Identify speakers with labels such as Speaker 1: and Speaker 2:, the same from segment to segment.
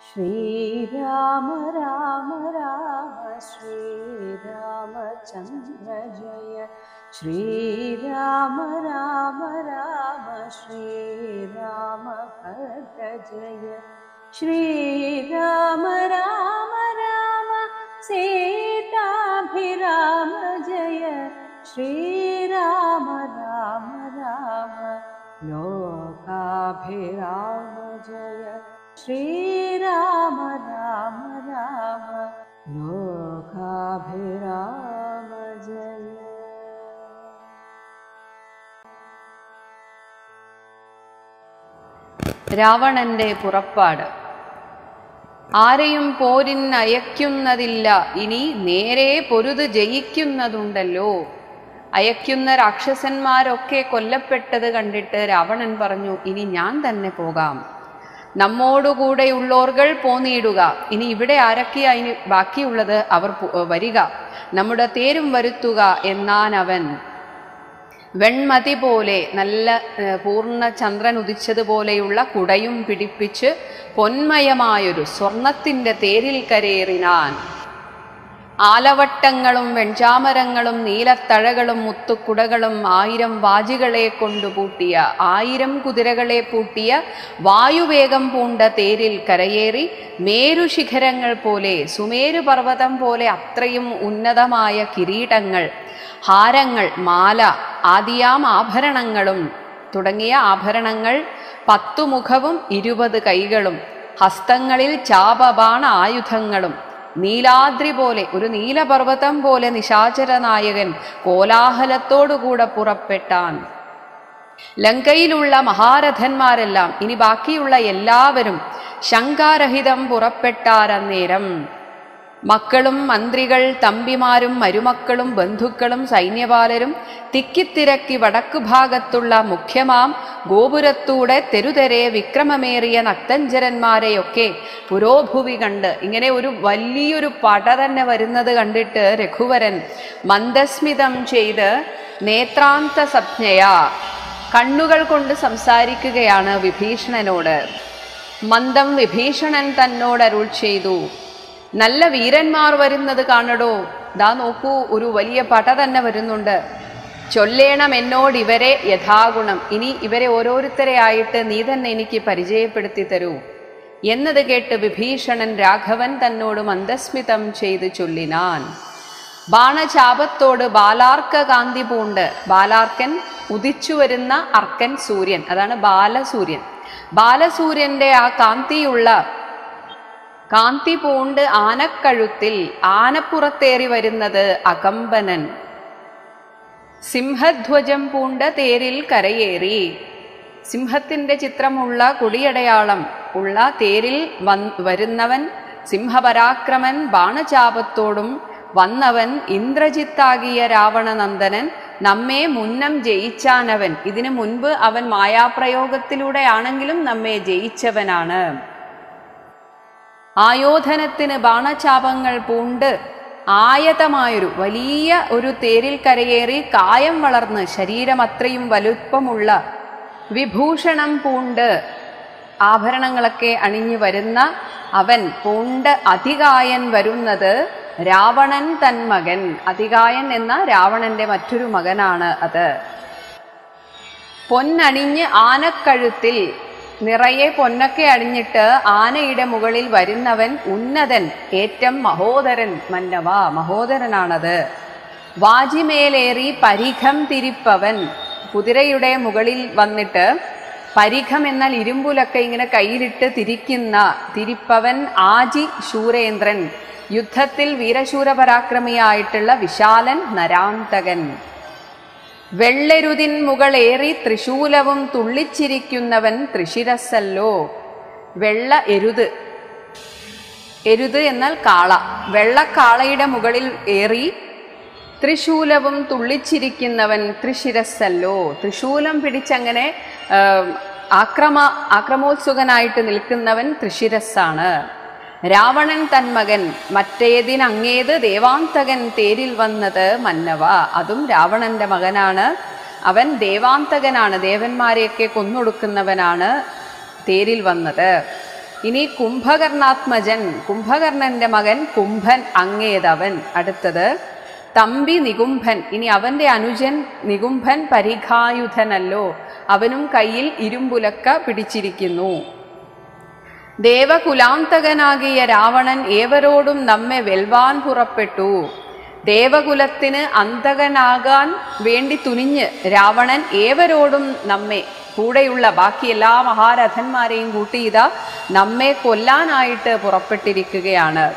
Speaker 1: श्रीराम राम राम श्रीरामचन्द्र जय श्रीराम राम राम श्रीरामभद्र जय श्रीराम राम राम सीताभिराम जय श्रीराम राम राम लोकाभिराम जय श्रीराम राम राम लोकाभिराम जय
Speaker 2: രാവണന്റെ പുറപ്പാട് ആരെയും പോരിൻ അയക്കുന്നതില്ല ഇനി നേരെ പൊരുത് ജയിക്കുന്നതുണ്ടല്ലോ അയക്കുന്ന രാക്ഷസന്മാരൊക്കെ കൊല്ലപ്പെട്ടത് കണ്ടിട്ട് രാവണൻ പറഞ്ഞു ഇനി ഞാൻ തന്നെ പോകാം നമ്മോടുകൂടെയുള്ളോർകൾ പോന്നിടുക ഇനി ഇവിടെ ആരൊക്കെയാ ഇനി ബാക്കിയുള്ളത് അവർ പോ- വരിക നമ്മുടെ തേരും വരുത്തുക എന്നാൻ അവൻ വെൺമതി പോലെ നല്ല ഏഹ്, പൂർണ്ണ ചന്ദ്രൻ ഉദിച്ചതുപോലെയുള്ള കുടയും പിടിപ്പിച്ച് പൊന്മയമായൊരു സ്വർണത്തിന്റെ തേരിൽ കരേറിനാൻ ആലവട്ടങ്ങളും വെൺചാമരങ്ങളും നീലത്തഴകളും മുത്തുക്കുടകളും ആയിരം വാജികളെ കൊണ്ടു പൂട്ടിയ ആയിരം കുതിരകളെ പൂട്ടിയ വായുവേഗം പൂണ്ട തേരിൽ കരയേറി മേരുശിഖരങ്ങൾ പോലെ സുമേരു പർവ്വതം പോലെ അത്രയും ഉന്നതമായ കിരീടങ്ങൾ ഹാരങ്ങൾ മാല ആദിയാം ആഭരണങ്ങളും തുടങ്ങിയ ആഭരണങ്ങൾ പത്തു മുഖവും ഇരുപത് കൈകളും ഹസ്തങ്ങളിൽ ചാപബാണ ആയുധങ്ങളും നീലാദ്രി പോലെ ഒരു നീലപർവ്വതം പോലെ നിശാചര നായകൻ കോലാഹലത്തോടുകൂടെ പുറപ്പെട്ടാൻ ലങ്കയിലുള്ള മഹാരഥന്മാരെല്ലാം ഇനി ബാക്കിയുള്ള എല്ലാവരും ശങ്കാരഹിതം പുറപ്പെട്ടാരന്നേരം മക്കളും മന്ത്രികൾ തമ്പിമാരും മരുമക്കളും ബന്ധുക്കളും സൈന്യപാലരും തിക്കിത്തിരക്കി വടക്കു ഭാഗത്തുള്ള മുഖ്യമാം ഗോപുരത്തൂടെ തെരുതെരെ വിക്രമമേറിയ നക്തഞ്ചരന്മാരെയൊക്കെ പുരോഭുവി കണ്ട് ഇങ്ങനെ ഒരു വലിയൊരു പട തന്നെ വരുന്നത് കണ്ടിട്ട് രഘുവരൻ മന്ദസ്മിതം ചെയ്ത് നേത്രാന്ത സംജ്ഞയാ കണ്ണുകൾ കൊണ്ട് സംസാരിക്കുകയാണ് വിഭീഷണനോട് മന്ദം വിഭീഷണൻ തന്നോട് അരുൾ ചെയ്തു നല്ല വീരന്മാർ വരുന്നത് കാണടോ ദാ നോക്കൂ ഒരു വലിയ പട തന്നെ വരുന്നുണ്ട് ചൊല്ലേണം എന്നോട് ഇവരെ യഥാഗുണം ഇനി ഇവരെ ഓരോരുത്തരെ ആയിട്ട് നീ തന്നെ എനിക്ക് പരിചയപ്പെടുത്തി തരൂ എന്നത് കേട്ട് വിഭീഷണൻ രാഘവൻ തന്നോട് മന്ദസ്മിതം ചെയ്ത് ചൊല്ലിനാൻ ബാണചാപത്തോട് ബാലാർക്ക കാന്തി പൂണ്ട് ബാലാർക്കൻ ഉദിച്ചു വരുന്ന അർക്കൻ സൂര്യൻ അതാണ് ബാലസൂര്യൻ ബാലസൂര്യന്റെ ആ കാന്തിയുള്ള കാന്തി പൂണ്ട് ആനക്കഴുത്തിൽ ആനപ്പുറത്തേറി വരുന്നത് അകമ്പനൻ സിംഹധ്വജം പൂണ്ട തേരിൽ കരയേറി സിംഹത്തിന്റെ ചിത്രമുള്ള കൊടിയടയാളം ഉള്ള തേരിൽ വൻ വരുന്നവൻ സിംഹപരാക്രമൻ ബാണചാപത്തോടും വന്നവൻ ഇന്ദ്രജിത്താകിയ രാവണനന്ദനൻ നമ്മെ മുന്നം ജയിച്ചാനവൻ ഇതിനു മുൻപ് അവൻ മായാപ്രയോഗത്തിലൂടെ ആണെങ്കിലും നമ്മെ ജയിച്ചവനാണ് ആയോധനത്തിന് ബാണചാപങ്ങൾ പൂണ്ട് ആയതമായൊരു വലിയ ഒരു തേരിൽ കരയേറി കായം വളർന്ന് ശരീരം അത്രയും വലുപ്പമുള്ള വിഭൂഷണം പൂണ്ട് ആഭരണങ്ങളൊക്കെ അണിഞ്ഞു വരുന്ന അവൻ പൂണ്ട് അതികായൻ വരുന്നത് രാവണൻ തൻ മകൻ അതികായൻ എന്ന രാവണന്റെ മറ്റൊരു മകനാണ് അത് പൊന്നണിഞ്ഞ് ആനക്കഴുത്തിൽ നിറയെ പൊന്നൊക്കെ അണിഞ്ഞിട്ട് ആനയുടെ മുകളിൽ വരുന്നവൻ ഉന്നതൻ ഏറ്റം മഹോദരൻ മന്നവ മഹോദരനാണത് വാജിമേലേറി പരിഖം തിരിപ്പവൻ കുതിരയുടെ മുകളിൽ വന്നിട്ട് പരിഖം എന്നാൽ ഇരുമ്പുലൊക്കെ ഇങ്ങനെ കയ്യിലിട്ട് തിരിക്കുന്ന തിരിപ്പവൻ ആജി ശൂരേന്ദ്രൻ യുദ്ധത്തിൽ വീരശൂരപരാക്രമിയായിട്ടുള്ള വിശാലൻ നരാന്തകൻ വെള്ളെരുതിൻ മുകളേറി ത്രിശൂലവും തുള്ളിച്ചിരിക്കുന്നവൻ ത്രിശിരസല്ലോ വെള്ള എരുത് എരുത് എന്നാൽ കാള വെള്ളക്കാളയുടെ മുകളിൽ ഏറി ത്രിശൂലവും തുള്ളിച്ചിരിക്കുന്നവൻ ത്രിശിരസല്ലോ ത്രിശൂലം പിടിച്ചങ്ങനെ ആ, ആക്രമ ആക്രമോത്സുകനായിട്ട് നിൽക്കുന്നവൻ ത്രിശിരസ്സാണ് രാവണൻ തന്മകൻ മറ്റേതിനങ്ങേത് ദേവാന്തകൻ തേരിൽ വന്നത് മന്നവ അതും രാവണന്റെ മകനാണ് അവൻ ദേവാന്തകനാണ് ദേവന്മാരെയൊക്കെ കൊന്നൊടുക്കുന്നവനാണ് തേരിൽ വന്നത് ഇനി കുംഭകർണാത്മജൻ കുംഭകർണന്റെ മകൻ കുംഭൻ അങ്ങേതവൻ അടുത്തത് തമ്പി നികുംഭൻ ഇനി അവന്റെ അനുജൻ നികുംഭൻ പരിഘായുധനല്ലോ അവനും കയ്യിൽ ഇരുമ്പുലക്ക പിടിച്ചിരിക്കുന്നു ദേവകുലാന്തകനാകിയ രാവണൻ ഏവരോടും നമ്മെ വെൽവാൻ പുറപ്പെട്ടു ദേവകുലത്തിന് അന്തകനാകാൻ വേണ്ടി തുനിഞ്ഞ് രാവണൻ ഏവരോടും നമ്മെ കൂടെയുള്ള ബാക്കി എല്ലാ മഹാരഥന്മാരെയും കൂട്ടിയിതാ നമ്മെ കൊല്ലാനായിട്ട് പുറപ്പെട്ടിരിക്കുകയാണ്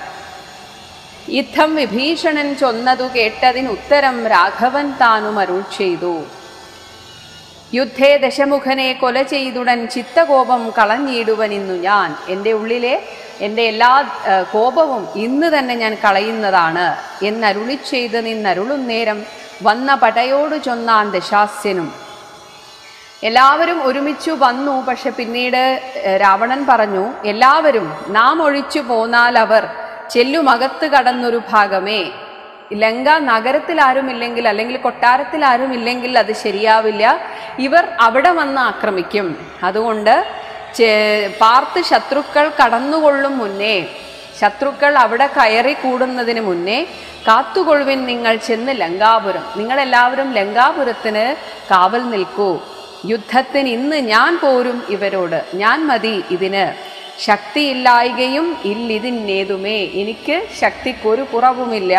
Speaker 2: യുദ്ധം വിഭീഷണൻ ചൊന്നതു കേട്ടതിന് ഉത്തരം രാഘവൻ താനും അരുൾ ചെയ്തു യുദ്ധേ ദശമുഖനെ കൊല ചെയ്തുടൻ ചിത്തകോപം കളഞ്ഞിടുവനിന്നു ഞാൻ എൻ്റെ ഉള്ളിലെ എൻ്റെ എല്ലാ ആ, കോപവും ഇന്ന് തന്നെ ഞാൻ കളയുന്നതാണ് എന്നരുളി ചെയ്ത് നിന്നരുളും നേരം വന്ന പടയോട് ചൊന്നാൻ ദശാസ്യനും എല്ലാവരും ഒരുമിച്ചു വന്നു പക്ഷെ പിന്നീട് ഏഹ്, രാവണൻ പറഞ്ഞു എല്ലാവരും നാം ഒഴിച്ചു പോന്നാൽ അവർ ചെല്ലുമകത്ത് കടന്നൊരു ഭാഗമേ ലങ്ക നഗരത്തിൽ ആരുമില്ലെങ്കിൽ അല്ലെങ്കിൽ കൊട്ടാരത്തിൽ ആരുമില്ലെങ്കിൽ അത് ശരിയാവില്ല ഇവർ അവിടെ വന്ന് ആക്രമിക്കും അതുകൊണ്ട് ചെ- പാർത്ത് ശത്രുക്കൾ കടന്നുകൊള്ളും മുന്നേ ശത്രുക്കൾ അവിടെ കയറി കൂടുന്നതിന് മുന്നേ കാത്തുകൊള്ളുവിൻ നിങ്ങൾ ചെന്ന് ലങ്കാപുരം നിങ്ങളെല്ലാവരും ലങ്കാപുരത്തിന് കാവൽ നിൽക്കൂ യുദ്ധത്തിന് ഇന്ന് ഞാൻ പോരും ഇവരോട് ഞാൻ മതി ഇതിന് ശക്തിയില്ലായികയും ഇല്ലിതിന്നേതുമേ എനിക്ക് ശക്തിക്കൊരു കുറവുമില്ല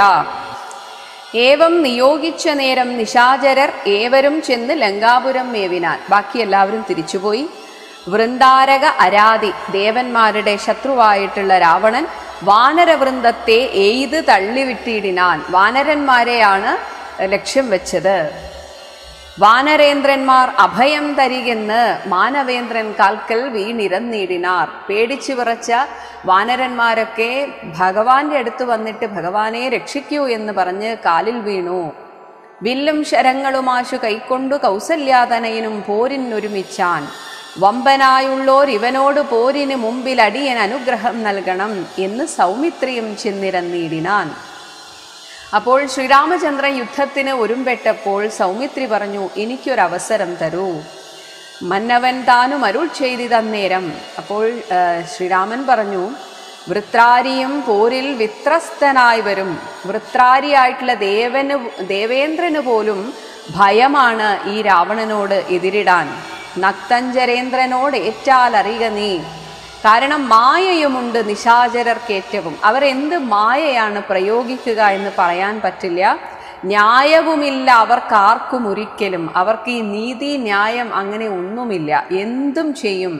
Speaker 2: ഏവം നിയോഗിച്ച നേരം നിശാചരർ ഏവരും ചെന്ന് ലങ്കാപുരം മേവിനാൻ ബാക്കി എല്ലാവരും തിരിച്ചുപോയി വൃന്ദാരക അരാതി ദേവന്മാരുടെ ശത്രുവായിട്ടുള്ള രാവണൻ വാനരവൃന്ദത്തെ എയ്ത് തള്ളിവിട്ടിടിനാൻ വാനരന്മാരെയാണ് ലക്ഷ്യം വെച്ചത് വാനരേന്ദ്രന്മാർ അഭയം തരികെന്ന് മാനവേന്ദ്രൻ കാൽക്കൽ വീണിരന്നിടിനാർ പേടിച്ചു വിറച്ച വാനരന്മാരൊക്കെ ഭഗവാന്റെ അടുത്ത് വന്നിട്ട് ഭഗവാനെ രക്ഷിക്കൂ എന്ന് പറഞ്ഞ് കാലിൽ വീണു വില്ലും ശരങ്ങളുമാശു കൈക്കൊണ്ടു കൗസല്യാതനയനും പോരിനൊരുമിച്ചാൻ വമ്പനായുള്ളോർ ഇവനോട് പോരിന് മുമ്പിൽ അടിയൻ അനുഗ്രഹം നൽകണം എന്ന് സൗമിത്രിയും ചെന്നിരന്നിടിനാൻ അപ്പോൾ ശ്രീരാമചന്ദ്രൻ യുദ്ധത്തിന് ഒരുമ്പെട്ടപ്പോൾ സൗമിത്രി പറഞ്ഞു എനിക്കൊരവസരം തരൂ മന്നവൻ താനും അരുൾ ചെയ്തിതന്നേരം അപ്പോൾ ആ, ശ്രീരാമൻ പറഞ്ഞു വൃത്രാരിയും പോരിൽ വിത്രസ്തനായി വരും വൃത്രാരിയായിട്ടുള്ള ദേവന് ദേവേന്ദ്രന് പോലും ഭയമാണ് ഈ രാവണനോട് എതിരിടാൻ നക്തഞ്ചരേന്ദ്രനോട് ഏറ്റാൽ അറിയുക നീ കാരണം മായയുമുണ്ട് നിശാചരർക്കേറ്റവും അവർ എന്ത് മായയാണ് പ്രയോഗിക്കുക എന്ന് പറയാൻ പറ്റില്ല ന്യായവുമില്ല അവർക്കാർക്കും ഒരിക്കലും അവർക്ക് ഈ നീതി ന്യായം അങ്ങനെ ഒന്നുമില്ല എന്തും ചെയ്യും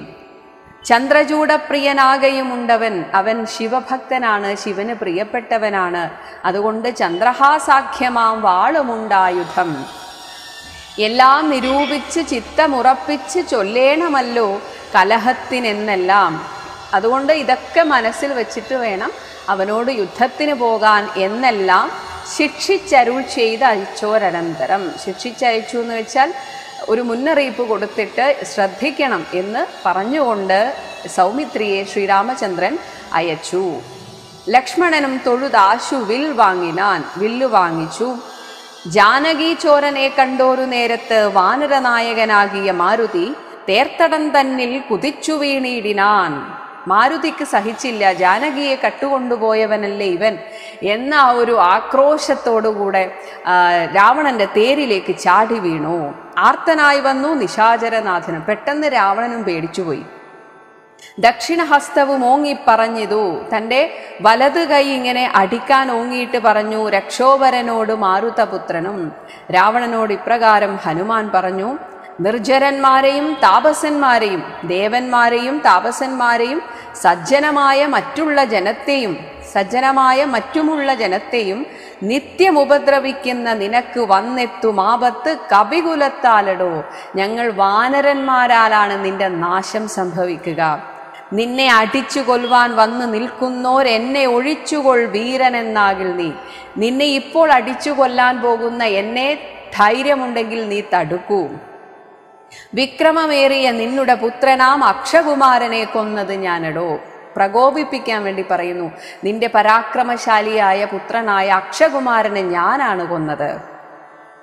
Speaker 2: ചന്ദ്രചൂടപ്രിയനാകയുമുണ്ടവൻ അവൻ ശിവഭക്തനാണ് ശിവന് പ്രിയപ്പെട്ടവനാണ് അതുകൊണ്ട് ചന്ദ്രഹാസാഖ്യമാം വാളുമുണ്ടായുധം എല്ലാം നിരൂപിച്ച് ചിത്തമുറപ്പിച്ച് ചൊല്ലേണമല്ലോ കലഹത്തിനെന്നെല്ലാം അതുകൊണ്ട് ഇതൊക്കെ മനസ്സിൽ വെച്ചിട്ട് വേണം അവനോട് യുദ്ധത്തിന് പോകാൻ എന്നെല്ലാം ശിക്ഷിച്ചരുൾ ചെയ്ത് അയച്ചോരനന്തരം ശിക്ഷിച്ചയച്ചു എന്ന് വെച്ചാൽ ഒരു മുന്നറിയിപ്പ് കൊടുത്തിട്ട് ശ്രദ്ധിക്കണം എന്ന് പറഞ്ഞുകൊണ്ട് സൗമിത്രിയെ ശ്രീരാമചന്ദ്രൻ അയച്ചു ലക്ഷ്മണനും തൊഴുതാശു വിൽ വാങ്ങിനാൻ വില്ലു വാങ്ങിച്ചു ജാനകി ചോരനെ കണ്ടോരു നേരത്ത് വാനരനായകനാകിയ മാരുതി തേർത്തടം തന്നിൽ കുതിച്ചു വീണിടിനാൻ മാരുതിക്ക് സഹിച്ചില്ല ജാനകിയെ കട്ടുകൊണ്ടുപോയവനല്ലേ ഇവൻ എന്ന ആ ഒരു ആക്രോശത്തോടുകൂടെ ആ, രാവണന്റെ തേരിലേക്ക് ചാടി വീണു ആർത്തനായി വന്നു നിശാചരനാഥനും പെട്ടെന്ന് രാവണനും പേടിച്ചുപോയി ദക്ഷിണഹസ്തവും ഓങ്ങി പറഞ്ഞിതു തൻ്റെ വലത് കൈ ഇങ്ങനെ അടിക്കാൻ ഓങ്ങിയിട്ട് പറഞ്ഞു രക്ഷോവരനോട് മാരുതപുത്രനും രാവണനോട് ഇപ്രകാരം ഹനുമാൻ പറഞ്ഞു നിർജ്ജരന്മാരെയും താപസന്മാരെയും ദേവന്മാരെയും താപസന്മാരെയും സജ്ജനമായ മറ്റുള്ള ജനത്തെയും സജ്ജനമായ മറ്റുമുള്ള ജനത്തെയും നിത്യം ഉപദ്രവിക്കുന്ന നിനക്ക് വന്നെത്തും ആപത്ത് കപികുലത്താലടോ ഞങ്ങൾ വാനരന്മാരാലാണ് നിന്റെ നാശം സംഭവിക്കുക നിന്നെ അടിച്ചു കൊല്ലുവാൻ വന്നു നിൽക്കുന്നോർ എന്നെ ഒഴിച്ചുകൊൾ വീരനെന്നാകിൽ നീ നിന്നെ ഇപ്പോൾ അടിച്ചു കൊല്ലാൻ പോകുന്ന എന്നെ ധൈര്യമുണ്ടെങ്കിൽ നീ തടുക്കൂ വിക്രമമേറിയ നിന്നുടെ പുത്രനാം അക്ഷകുമാരനെ കൊന്നത് ഞാനടോ പ്രകോപിപ്പിക്കാൻ വേണ്ടി പറയുന്നു നിന്റെ പരാക്രമശാലിയായ പുത്രനായ അക്ഷകുമാരനെ ഞാനാണ് കൊന്നത്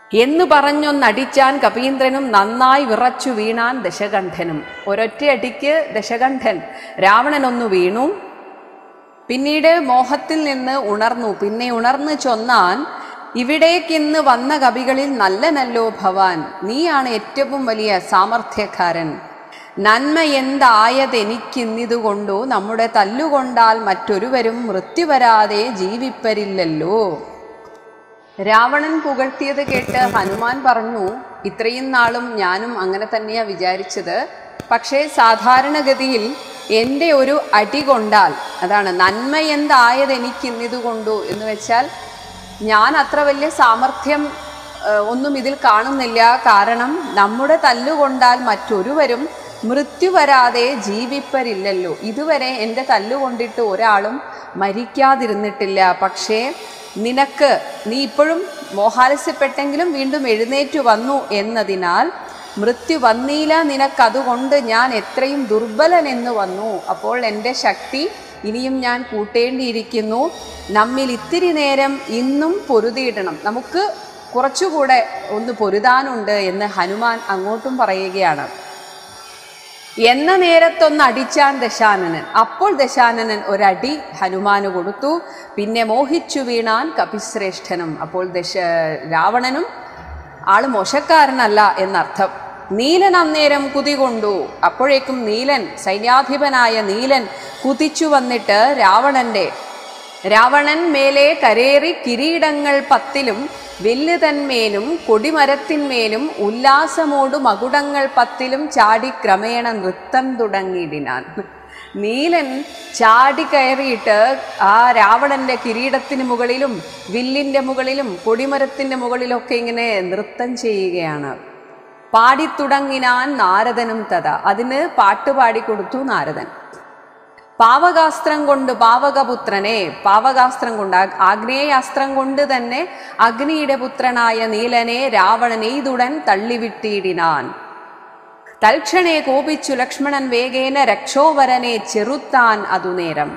Speaker 2: എന്ന് പറഞ്ഞൊന്നടിച്ചാൻ കപീന്ദ്രനും നന്നായി വിറച്ചു വീണാൻ ദശകണ്ഠനും ഒരൊറ്റയടിക്ക് ദശകണ്ഠൻ രാവണനൊന്നു വീണു പിന്നീട് മോഹത്തിൽ നിന്ന് ഉണർന്നു പിന്നെ ഉണർന്നു ചൊന്നാൻ ഇവിടേക്കിന്ന് വന്ന കവികളിൽ നല്ലനല്ലോ ഭവാൻ നീയാണ് ഏറ്റവും വലിയ സാമർഥ്യക്കാരൻ നന്മ എന്തായതെനിക്കിന്നിതുകൊണ്ടു നമ്മുടെ തല്ലുകൊണ്ടാൽ മറ്റൊരുവരും മൃത്യു വരാതെ ജീവിപ്പരില്ലല്ലോ രാവണൻ പുകഴ്ത്തിയത് കേട്ട് ഹനുമാൻ പറഞ്ഞു ഇത്രയും നാളും ഞാനും അങ്ങനെ തന്നെയാ വിചാരിച്ചത് പക്ഷേ സാധാരണഗതിയിൽ എൻ്റെ ഒരു അടി കൊണ്ടാൽ അതാണ് നന്മ എന്തായത് എനിക്കിന്നിതുകൊണ്ടു എന്ന് വെച്ചാൽ ഞാൻ അത്ര വലിയ സാമർഥ്യം ഏഹ്, ഒന്നും ഇതിൽ കാണുന്നില്ല കാരണം നമ്മുടെ തല്ലുകൊണ്ടാൽ മറ്റൊരുവരും മൃത്യു വരാതെ ജീവിപ്പരില്ലല്ലോ ഇതുവരെ എൻ്റെ തല്ലുകൊണ്ടിട്ട് ഒരാളും മരിക്കാതിരുന്നിട്ടില്ല പക്ഷേ നിനക്ക് നീ ഇപ്പോഴും മോഹാലസ്യപ്പെട്ടെങ്കിലും വീണ്ടും എഴുന്നേറ്റു വന്നു എന്നതിനാൽ മൃത്യു വന്നീല നിനക്കതുകൊണ്ട് ഞാൻ എത്രയും ദുർബലനെന്ന് വന്നു അപ്പോൾ എൻ്റെ ശക്തി ഇനിയും ഞാൻ കൂട്ടേണ്ടിയിരിക്കുന്നു നമ്മിൽ ഇത്തിരി നേരം ഇന്നും പൊരുതിയിടണം നമുക്ക് കുറച്ചുകൂടെ ഒന്ന് പൊരുതാനുണ്ട് എന്ന് ഹനുമാൻ അങ്ങോട്ടും പറയുകയാണ് എന്ന നേരത്തൊന്ന് അടിച്ചാൻ ദശാനനൻ അപ്പോൾ ദശാനനൻ ഒരടി ഹനുമാന് കൊടുത്തു പിന്നെ മോഹിച്ചു വീണാൻ കപിശ്രേഷ്ഠനും അപ്പോൾ ദശ രാവണനും ആള് മോശക്കാരനല്ല എന്നർത്ഥം നീലൻ അന്നേരം കുതികൊണ്ടു അപ്പോഴേക്കും നീലൻ സൈന്യാധിപനായ നീലൻ കുതിച്ചു വന്നിട്ട് രാവണന്റെ രാവണൻ മേലെ കരേറി കിരീടങ്ങൾ പത്തിലും വില്ല് തന്മേലും കൊടിമരത്തിന്മേലും ഉല്ലാസമോടു മകുടങ്ങൾ പത്തിലും ചാടി ക്രമേണ നൃത്തം തുടങ്ങിയിടിനാൻ നീലൻ ചാടി കയറിയിട്ട് ആ രാവണന്റെ കിരീടത്തിന് മുകളിലും വില്ലിന്റെ മുകളിലും കൊടിമരത്തിന്റെ മുകളിലൊക്കെ ഇങ്ങനെ നൃത്തം ചെയ്യുകയാണ് പാടിത്തുടങ്ങിനാൻ നാരദനും തഥ അതിന് പാട്ട് പാടിക്കൊടുത്തു നാരദൻ പാവകാസ്ത്രം കൊണ്ട് പാവകപുത്രനെ പാവകാസ്ത്രം കൊണ്ട് ആ- ആഗ്നേയാസ്ത്രം കൊണ്ട് തന്നെ അഗ്നിയുടെ പുത്രനായ നീലനെ രാവണൻ എയ്തുടൻ തള്ളിവിട്ടിയിടിനാൻ തൽക്ഷണേ കോപിച്ചു ലക്ഷ്മണൻ വേഗേന രക്ഷോവരനെ ചെറുത്താൻ അതുനേരം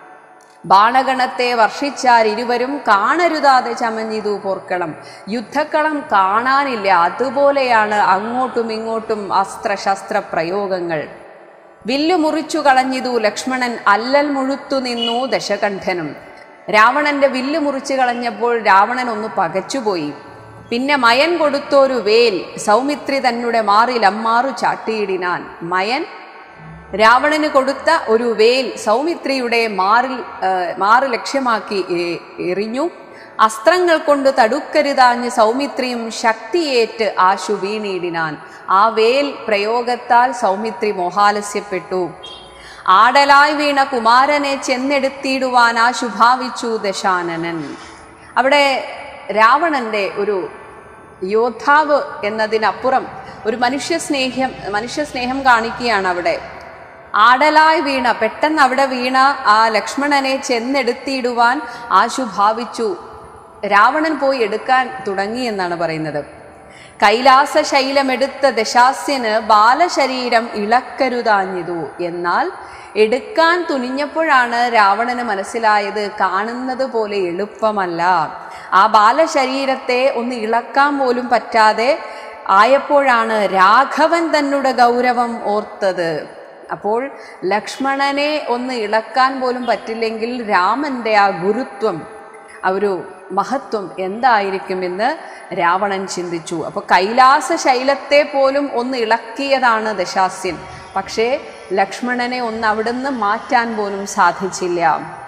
Speaker 2: ബാണഗണത്തെ വർഷിച്ചാൽ ഇരുവരും കാണരുതാതെ ചമഞ്ഞിതു പോർക്കളം യുദ്ധക്കളം കാണാനില്ല അതുപോലെയാണ് അങ്ങോട്ടും ഇങ്ങോട്ടും അസ്ത്രശസ്ത്ര പ്രയോഗങ്ങൾ വില്ലു മുറിച്ചു കളഞ്ഞിതു ലക്ഷ്മണൻ അല്ലൽ മുഴുത്തു നിന്നു ദശകണ്ഠനും രാവണന്റെ വില്ല് മുറിച്ചു കളഞ്ഞപ്പോൾ രാവണൻ ഒന്ന് പകച്ചുപോയി പിന്നെ മയൻ കൊടുത്തോരു വേൽ സൗമിത്രി തന്നെ മാറിൽ അമ്മാറു ചാട്ടിയിടിനാൻ മയൻ രാവണന് കൊടുത്ത ഒരു വേൽ സൗമിത്രിയുടെ മാറിൽ ആ, മാറ് ലക്ഷ്യമാക്കി എ- എറിഞ്ഞു അസ്ത്രങ്ങൾ കൊണ്ട് തടുക്കരുതാഞ്ഞ് സൗമിത്രിയും ശക്തിയേറ്റ് ആശു വീണിടിനാൻ ആ വേൽ പ്രയോഗത്താൽ സൗമിത്രി മോഹാലസ്യപ്പെട്ടു ആടലായി വീണ കുമാരനെ ചെന്നെടുത്തിടുവാൻ ആശു ഭാവിച്ചു ദശാനനൻ അവിടെ രാവണന്റെ ഒരു യോദ്ധാവ് എന്നതിനപ്പുറം ഒരു മനുഷ്യസ്നേഹം മനുഷ്യസ്നേഹം കാണിക്കുകയാണ് അവിടെ ആടലായി വീണ പെട്ടെന്ന് അവിടെ വീണ ആ ലക്ഷ്മണനെ ചെന്നെടുത്തിടുവാൻ ആശു ഭാവിച്ചു രാവണൻ പോയി എടുക്കാൻ തുടങ്ങി എന്നാണ് പറയുന്നത് കൈലാസ ശൈലമെടുത്ത ദശാസ്യന് ബാലശരീരം ഇളക്കരുതാഞ്ഞിതു എന്നാൽ എടുക്കാൻ തുനിഞ്ഞപ്പോഴാണ് രാവണന് മനസ്സിലായത് കാണുന്നത് പോലെ എളുപ്പമല്ല ആ ബാലശരീരത്തെ ഒന്ന് ഇളക്കാൻ പോലും പറ്റാതെ ആയപ്പോഴാണ് രാഘവൻ തന്നുടെ ഗൗരവം ഓർത്തത് അപ്പോൾ ലക്ഷ്മണനെ ഒന്ന് ഇളക്കാൻ പോലും പറ്റില്ലെങ്കിൽ രാമന്റെ ആ ഗുരുത്വം ആ ഒരു മഹത്വം എന്തായിരിക്കുമെന്ന് രാവണൻ ചിന്തിച്ചു അപ്പോൾ കൈലാസ ശൈലത്തെ പോലും ഒന്ന് ഇളക്കിയതാണ് ദശാസ്യൻ പക്ഷേ ലക്ഷ്മണനെ ഒന്ന് അവിടുന്ന് മാറ്റാൻ പോലും സാധിച്ചില്ല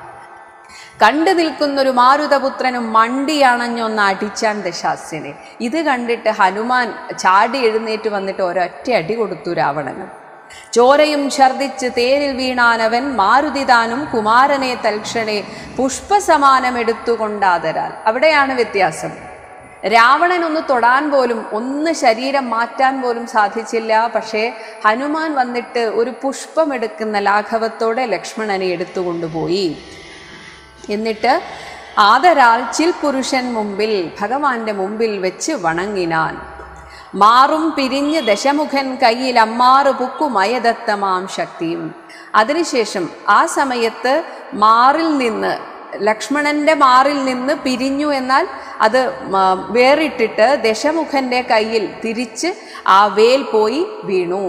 Speaker 2: കണ്ടു നിൽക്കുന്നൊരു മാരുതപുത്രനും മണ്ടിയണഞ്ഞൊന്ന് അടിച്ചാൻ ദശാസ്യനെ ഇത് കണ്ടിട്ട് ഹനുമാൻ ചാടി എഴുന്നേറ്റ് വന്നിട്ട് ഒരൊറ്റ അടി കൊടുത്തു രാവണന് ചോരയും ഛർദിച്ച് തേരിൽ വീണാനവൻ മാരുതിതാനും കുമാരനെ തൽക്ഷണെ പുഷ്പസമാനം എടുത്തുകൊണ്ടാതരാൽ അവിടെയാണ് വ്യത്യാസം രാവണൻ ഒന്ന് തൊടാൻ പോലും ഒന്ന് ശരീരം മാറ്റാൻ പോലും സാധിച്ചില്ല പക്ഷേ ഹനുമാൻ വന്നിട്ട് ഒരു പുഷ്പം എടുക്കുന്ന ലാഘവത്തോടെ ലക്ഷ്മണനെ എടുത്തുകൊണ്ടുപോയി എന്നിട്ട് ആദരാൽ ചിൽ പുരുഷൻ മുമ്പിൽ ഭഗവാന്റെ മുമ്പിൽ വെച്ച് വണങ്ങിനാൻ മാറും പിരിഞ്ഞ് ദശമുഖൻ കയ്യിൽ അമ്മാറ് പുക്കുമയദത്തമാം ശക്തിയും അതിനുശേഷം ആ സമയത്ത് മാറിൽ നിന്ന് ലക്ഷ്മണന്റെ മാറിൽ നിന്ന് പിരിഞ്ഞു എന്നാൽ അത് മ- വേറിട്ടിട്ട് ദശമുഖന്റെ കയ്യിൽ തിരിച്ച് ആ വേൽ പോയി വീണു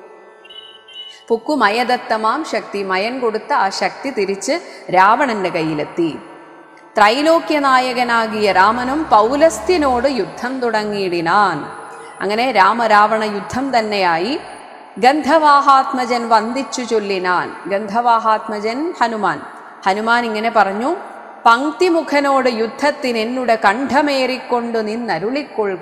Speaker 2: പുക്കുമയദത്തമാം ശക്തി മയൻ കൊടുത്ത ആ ശക്തി തിരിച്ച് രാവണന്റെ കയ്യിലെത്തി ത്രൈലോക്യനായകനാകിയ രാമനും പൗലസ്ത്യനോട് യുദ്ധം തുടങ്ങിയിടിനാൻ അങ്ങനെ രാമരാവണ യുദ്ധം തന്നെയായി ഗന്ധവാഹാത്മജൻ വന്ദിച്ചു ചൊല്ലിനാൻ ഗന്ധവാഹാത്മജൻ ഹനുമാൻ ഹനുമാൻ ഇങ്ങനെ പറഞ്ഞു പങ്ക്തിമുഖനോട് യുദ്ധത്തിന് എന്നുടെ കണ്ഠമേറിക്കൊണ്ടു നിന്നരുളിക്കൊള്ളുക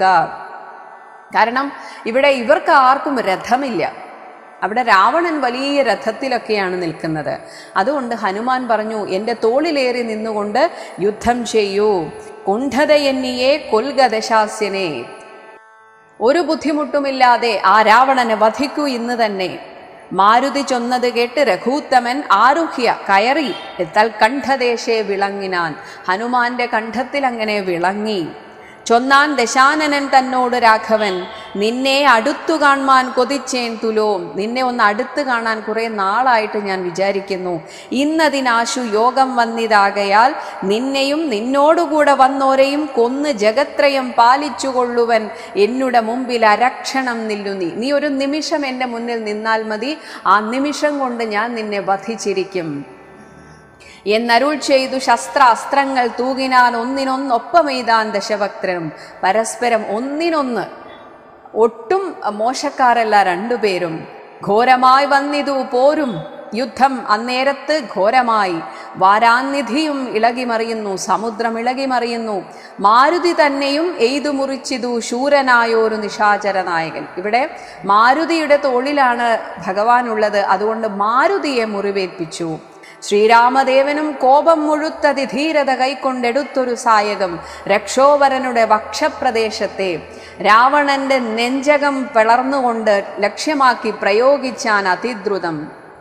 Speaker 2: കാരണം ഇവിടെ ഇവർക്ക് ആർക്കും രഥമില്ല അവിടെ രാവണൻ വലിയ രഥത്തിലൊക്കെയാണ് നിൽക്കുന്നത് അതുകൊണ്ട് ഹനുമാൻ പറഞ്ഞു എൻ്റെ തോളിലേറി നിന്നുകൊണ്ട് യുദ്ധം ചെയ്യൂ കുണ്ഠതയെന്നിയെ കൊൽക ദശാസ്യനെ ഒരു ബുദ്ധിമുട്ടുമില്ലാതെ ആ രാവണനെ വധിക്കൂ ഇന്ന് തന്നെ മാരുതി ചൊന്നത് കേട്ട് രഘൂത്തമൻ ആരുഹ്യ കയറി തൽ കണ്ഠദേശേ വിളങ്ങിനാൻ ഹനുമാന്റെ കണ്ഠത്തിൽ അങ്ങനെ വിളങ്ങി ചൊന്നാൻ ദശാനനൻ തന്നോട് രാഘവൻ നിന്നെ അടുത്തു കാണുവാൻ കൊതിച്ചേൻ തുലോം നിന്നെ ഒന്ന് അടുത്ത് കാണാൻ കുറെ നാളായിട്ട് ഞാൻ വിചാരിക്കുന്നു ഇന്നതിനാശു യോഗം വന്നിതാകയാൽ നിന്നെയും നിന്നോടുകൂടെ വന്നോരെയും കൊന്ന് ജഗത്രയം പാലിച്ചുകൊള്ളുവൻ എന്നുടെ മുമ്പിൽ അരക്ഷണം നില്ലു നീ നീ ഒരു നിമിഷം എൻ്റെ മുന്നിൽ നിന്നാൽ മതി ആ നിമിഷം കൊണ്ട് ഞാൻ നിന്നെ വധിച്ചിരിക്കും എന്നരുൾ ചെയ്തു ശസ്ത്ര അസ്ത്രങ്ങൾ തൂകിനാൻ ഒന്നിനൊന്നൊപ്പമെയ്താൻ ദശഭക്തനും പരസ്പരം ഒന്നിനൊന്ന് ഒട്ടും മോശക്കാരല്ല രണ്ടുപേരും ഘോരമായി വന്നിതു പോരും യുദ്ധം അന്നേരത്ത് ഘോരമായി വാരാനിധിയും ഇളകിമറിയുന്നു സമുദ്രം ഇളകിമറിയുന്നു മാരുതി തന്നെയും എയ്തു മുറിച്ചിതു ശൂരനായോരു നിശാചര നായകൻ ഇവിടെ മാരുതിയുടെ തോളിലാണ് ഭഗവാനുള്ളത് അതുകൊണ്ട് മാരുതിയെ മുറിവേൽപ്പിച്ചു ശ്രീരാമദേവനും കോപം മുഴുത്തതി ധീരത കൈക്കൊണ്ടെടുത്തൊരു സായകം രക്ഷോവരനുടെ വക്ഷപ്രദേശത്തെ രാവണന്റെ നെഞ്ചകം പിളർന്നുകൊണ്ട് ലക്ഷ്യമാക്കി പ്രയോഗിച്ചാൻ അതിദ്രുതം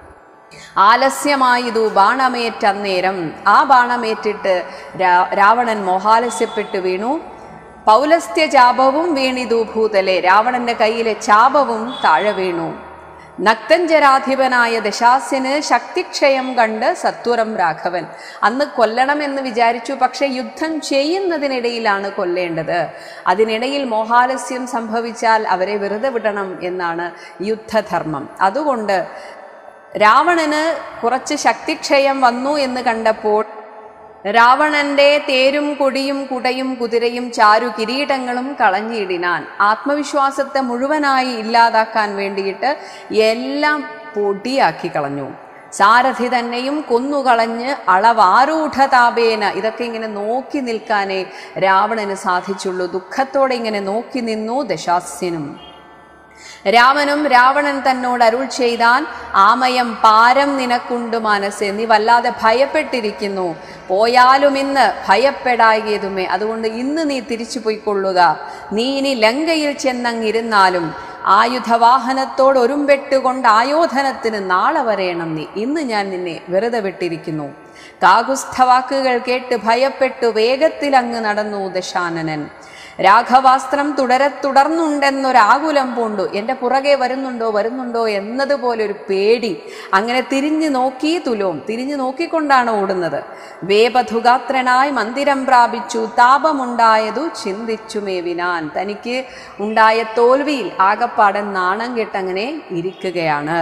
Speaker 2: ആലസ്യമായതു ബാണമേറ്റന്നേരം ആ ബാണമേറ്റിട്ട് രാ- രാവണൻ മോഹാലസ്യപ്പെട്ടു വീണു പൗലസ്ത്യ ചാപവും വീണിതു ഭൂതലെ രാവണന്റെ കയ്യിലെ ചാപവും താഴെ വീണു നക്തഞ്ചരാധിപനായ ദശാസ്യന് ശക്തിക്ഷയം കണ്ട് സത്വരം രാഘവൻ അന്ന് കൊല്ലണമെന്ന് വിചാരിച്ചു പക്ഷെ യുദ്ധം ചെയ്യുന്നതിനിടയിലാണ് കൊല്ലേണ്ടത് അതിനിടയിൽ മോഹാലസ്യം സംഭവിച്ചാൽ അവരെ വെറുതെ വിടണം എന്നാണ് യുദ്ധധർമ്മം അതുകൊണ്ട് രാവണന് കുറച്ച് ശക്തിക്ഷയം വന്നു എന്ന് കണ്ടപ്പോൾ രാവണന്റെ തേരും കൊടിയും കുടയും കുതിരയും ചാരു കിരീടങ്ങളും കളഞ്ഞിടിനാൻ ആത്മവിശ്വാസത്തെ മുഴുവനായി ഇല്ലാതാക്കാൻ വേണ്ടിയിട്ട് എല്ലാം പൊടിയാക്കി കളഞ്ഞു സാരഥി തന്നെയും കൊന്നുകളഞ്ഞ് അളവാരൂഢതാപേന ഇതൊക്കെ ഇങ്ങനെ നോക്കി നിൽക്കാനേ രാവണന് സാധിച്ചുള്ളൂ ദുഃഖത്തോടെ ഇങ്ങനെ നോക്കി നിന്നു ദശാസ്യനും രാമനും രാവണൻ തന്നോട് അരുൾ ചെയ്താൻ ആമയം പാരം നിനക്കുണ്ട് മനസ്സെ നീ വല്ലാതെ ഭയപ്പെട്ടിരിക്കുന്നു പോയാലും ഇന്ന് ഭയപ്പെടായതുമേ അതുകൊണ്ട് ഇന്ന് നീ തിരിച്ചു പോയിക്കൊള്ളുക നീ ഇനി ലങ്കയിൽ ചെന്നങ്ങിരുന്നാലും ആയുധവാഹനത്തോട് ഒരുമ്പെട്ടുകൊണ്ട് ആയോധനത്തിന് നാളെ വരേണം നീ ഇന്ന് ഞാൻ നിന്നെ വെറുതെ വിട്ടിരിക്കുന്നു കാകുസ്ഥവാക്കുകൾ കേട്ട് ഭയപ്പെട്ടു വേഗത്തിലങ്ങ് നടന്നു ദശാനനൻ രാഘവാസ്ത്രം തുടരെ തുടർന്നുണ്ടെന്നൊരാകുലം പൂണ്ടു എൻ്റെ പുറകെ വരുന്നുണ്ടോ വരുന്നുണ്ടോ എന്നതുപോലെ ഒരു പേടി അങ്ങനെ തിരിഞ്ഞു നോക്കി തുലോം തിരിഞ്ഞു നോക്കിക്കൊണ്ടാണ് ഓടുന്നത് വേപധുഗാത്രനായി മന്ദിരം പ്രാപിച്ചു താപമുണ്ടായതു ചിന്തിച്ചു മേവിനാൻ തനിക്ക് ഉണ്ടായ തോൽവിയിൽ ആകപ്പാടെ നാണം കെട്ടങ്ങനെ ഇരിക്കുകയാണ്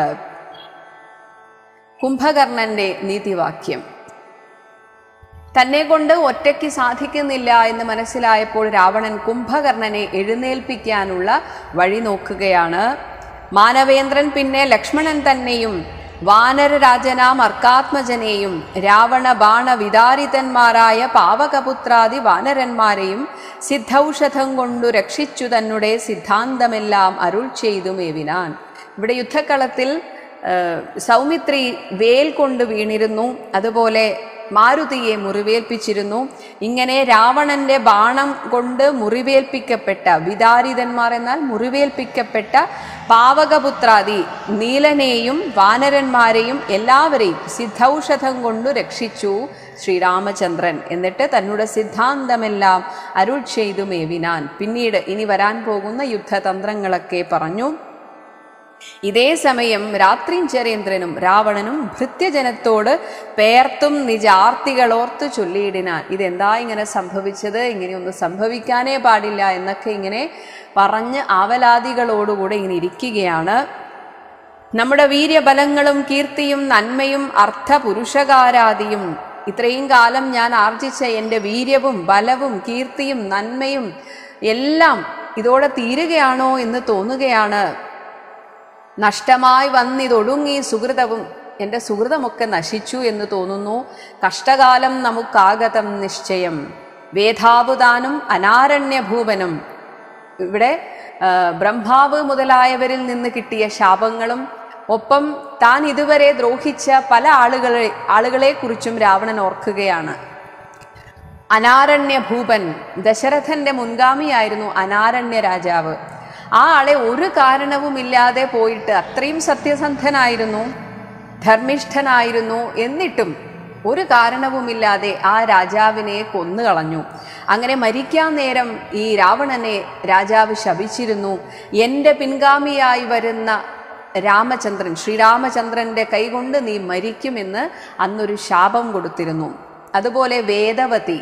Speaker 2: കുംഭകർണന്റെ നീതിവാക്യം തന്നെ കൊണ്ട് ഒറ്റയ്ക്ക് സാധിക്കുന്നില്ല എന്ന് മനസ്സിലായപ്പോൾ രാവണൻ കുംഭകർണനെ എഴുന്നേൽപ്പിക്കാനുള്ള വഴി നോക്കുകയാണ് മാനവേന്ദ്രൻ പിന്നെ ലക്ഷ്മണൻ തന്നെയും വാനരരാജനാം അർക്കാത്മജനെയും രാവണ ബാണ വിതാരിതന്മാരായ പാവകപുത്രാദി വാനരന്മാരെയും സിദ്ധൌഷധം കൊണ്ടു രക്ഷിച്ചു തന്നെ സിദ്ധാന്തമെല്ലാം അരുൾ ചെയ്തു മേവിനാൻ ഇവിടെ യുദ്ധക്കളത്തിൽ ഏഹ്, സൗമിത്രി വേൽ കൊണ്ട് വീണിരുന്നു അതുപോലെ മാരുതിയെ മുറിവേൽപ്പിച്ചിരുന്നു ഇങ്ങനെ രാവണന്റെ ബാണം കൊണ്ട് മുറിവേൽപ്പിക്കപ്പെട്ട വിദാരിതന്മാർ എന്നാൽ മുറിവേൽപ്പിക്കപ്പെട്ട പാവകപുത്രാദി നീലനെയും വാനരന്മാരെയും എല്ലാവരെയും സിദ്ധൌഷധം കൊണ്ടു രക്ഷിച്ചു ശ്രീരാമചന്ദ്രൻ എന്നിട്ട് തന്നുടെ സിദ്ധാന്തമെല്ലാം അരുൾ ചെയ്തു മേവിനാൻ പിന്നീട് ഇനി വരാൻ പോകുന്ന യുദ്ധതന്ത്രങ്ങളൊക്കെ പറഞ്ഞു ഇതേ സമയം രാത്രിഞ്ചരേന്ദ്രനും രാവണനും ഭൃത്യജനത്തോട് പേർത്തും നിജാർത്തികളോർത്ത് ചൊല്ലിയിടിനാൻ ഇതെന്താ ഇങ്ങനെ സംഭവിച്ചത് ഇങ്ങനെയൊന്നും സംഭവിക്കാനേ പാടില്ല എന്നൊക്കെ ഇങ്ങനെ പറഞ്ഞ് ആവലാദികളോടുകൂടെ ഇങ്ങനെ ഇരിക്കുകയാണ് നമ്മുടെ വീര്യബലങ്ങളും കീർത്തിയും നന്മയും അർത്ഥപുരുഷകാരാദിയും ഇത്രയും കാലം ഞാൻ ആർജിച്ച എൻ്റെ വീര്യവും ബലവും കീർത്തിയും നന്മയും എല്ലാം ഇതോടെ തീരുകയാണോ എന്ന് തോന്നുകയാണ് നഷ്ടമായി വന്നിതൊടുങ്ങി സുഹൃതവും എൻ്റെ സുഹൃതമൊക്കെ നശിച്ചു എന്ന് തോന്നുന്നു കഷ്ടകാലം നമുക്കാഗതം നിശ്ചയം വേധാവുതാനും അനാരണ്യഭൂപനും ഇവിടെ ആ, ബ്രഹ്മാവ് മുതലായവരിൽ നിന്ന് കിട്ടിയ ശാപങ്ങളും ഒപ്പം താൻ ഇതുവരെ ദ്രോഹിച്ച പല ആളുകളെ ആളുകളെ കുറിച്ചും രാവണൻ ഓർക്കുകയാണ് അനാരണ്യ ഭൂപൻ ദശരഥന്റെ മുൻഗാമിയായിരുന്നു അനാരണ്യ രാജാവ് ആ ആളെ ഒരു കാരണവുമില്ലാതെ പോയിട്ട് അത്രയും സത്യസന്ധനായിരുന്നു ധർമ്മിഷ്ഠനായിരുന്നു എന്നിട്ടും ഒരു കാരണവുമില്ലാതെ ആ രാജാവിനെ കൊന്നുകളഞ്ഞു അങ്ങനെ മരിക്കാൻ നേരം ഈ രാവണനെ രാജാവ് ശപിച്ചിരുന്നു എൻ്റെ പിൻഗാമിയായി വരുന്ന രാമചന്ദ്രൻ ശ്രീരാമചന്ദ്രന്റെ കൈകൊണ്ട് നീ മരിക്കുമെന്ന് അന്നൊരു ശാപം കൊടുത്തിരുന്നു അതുപോലെ വേദവതി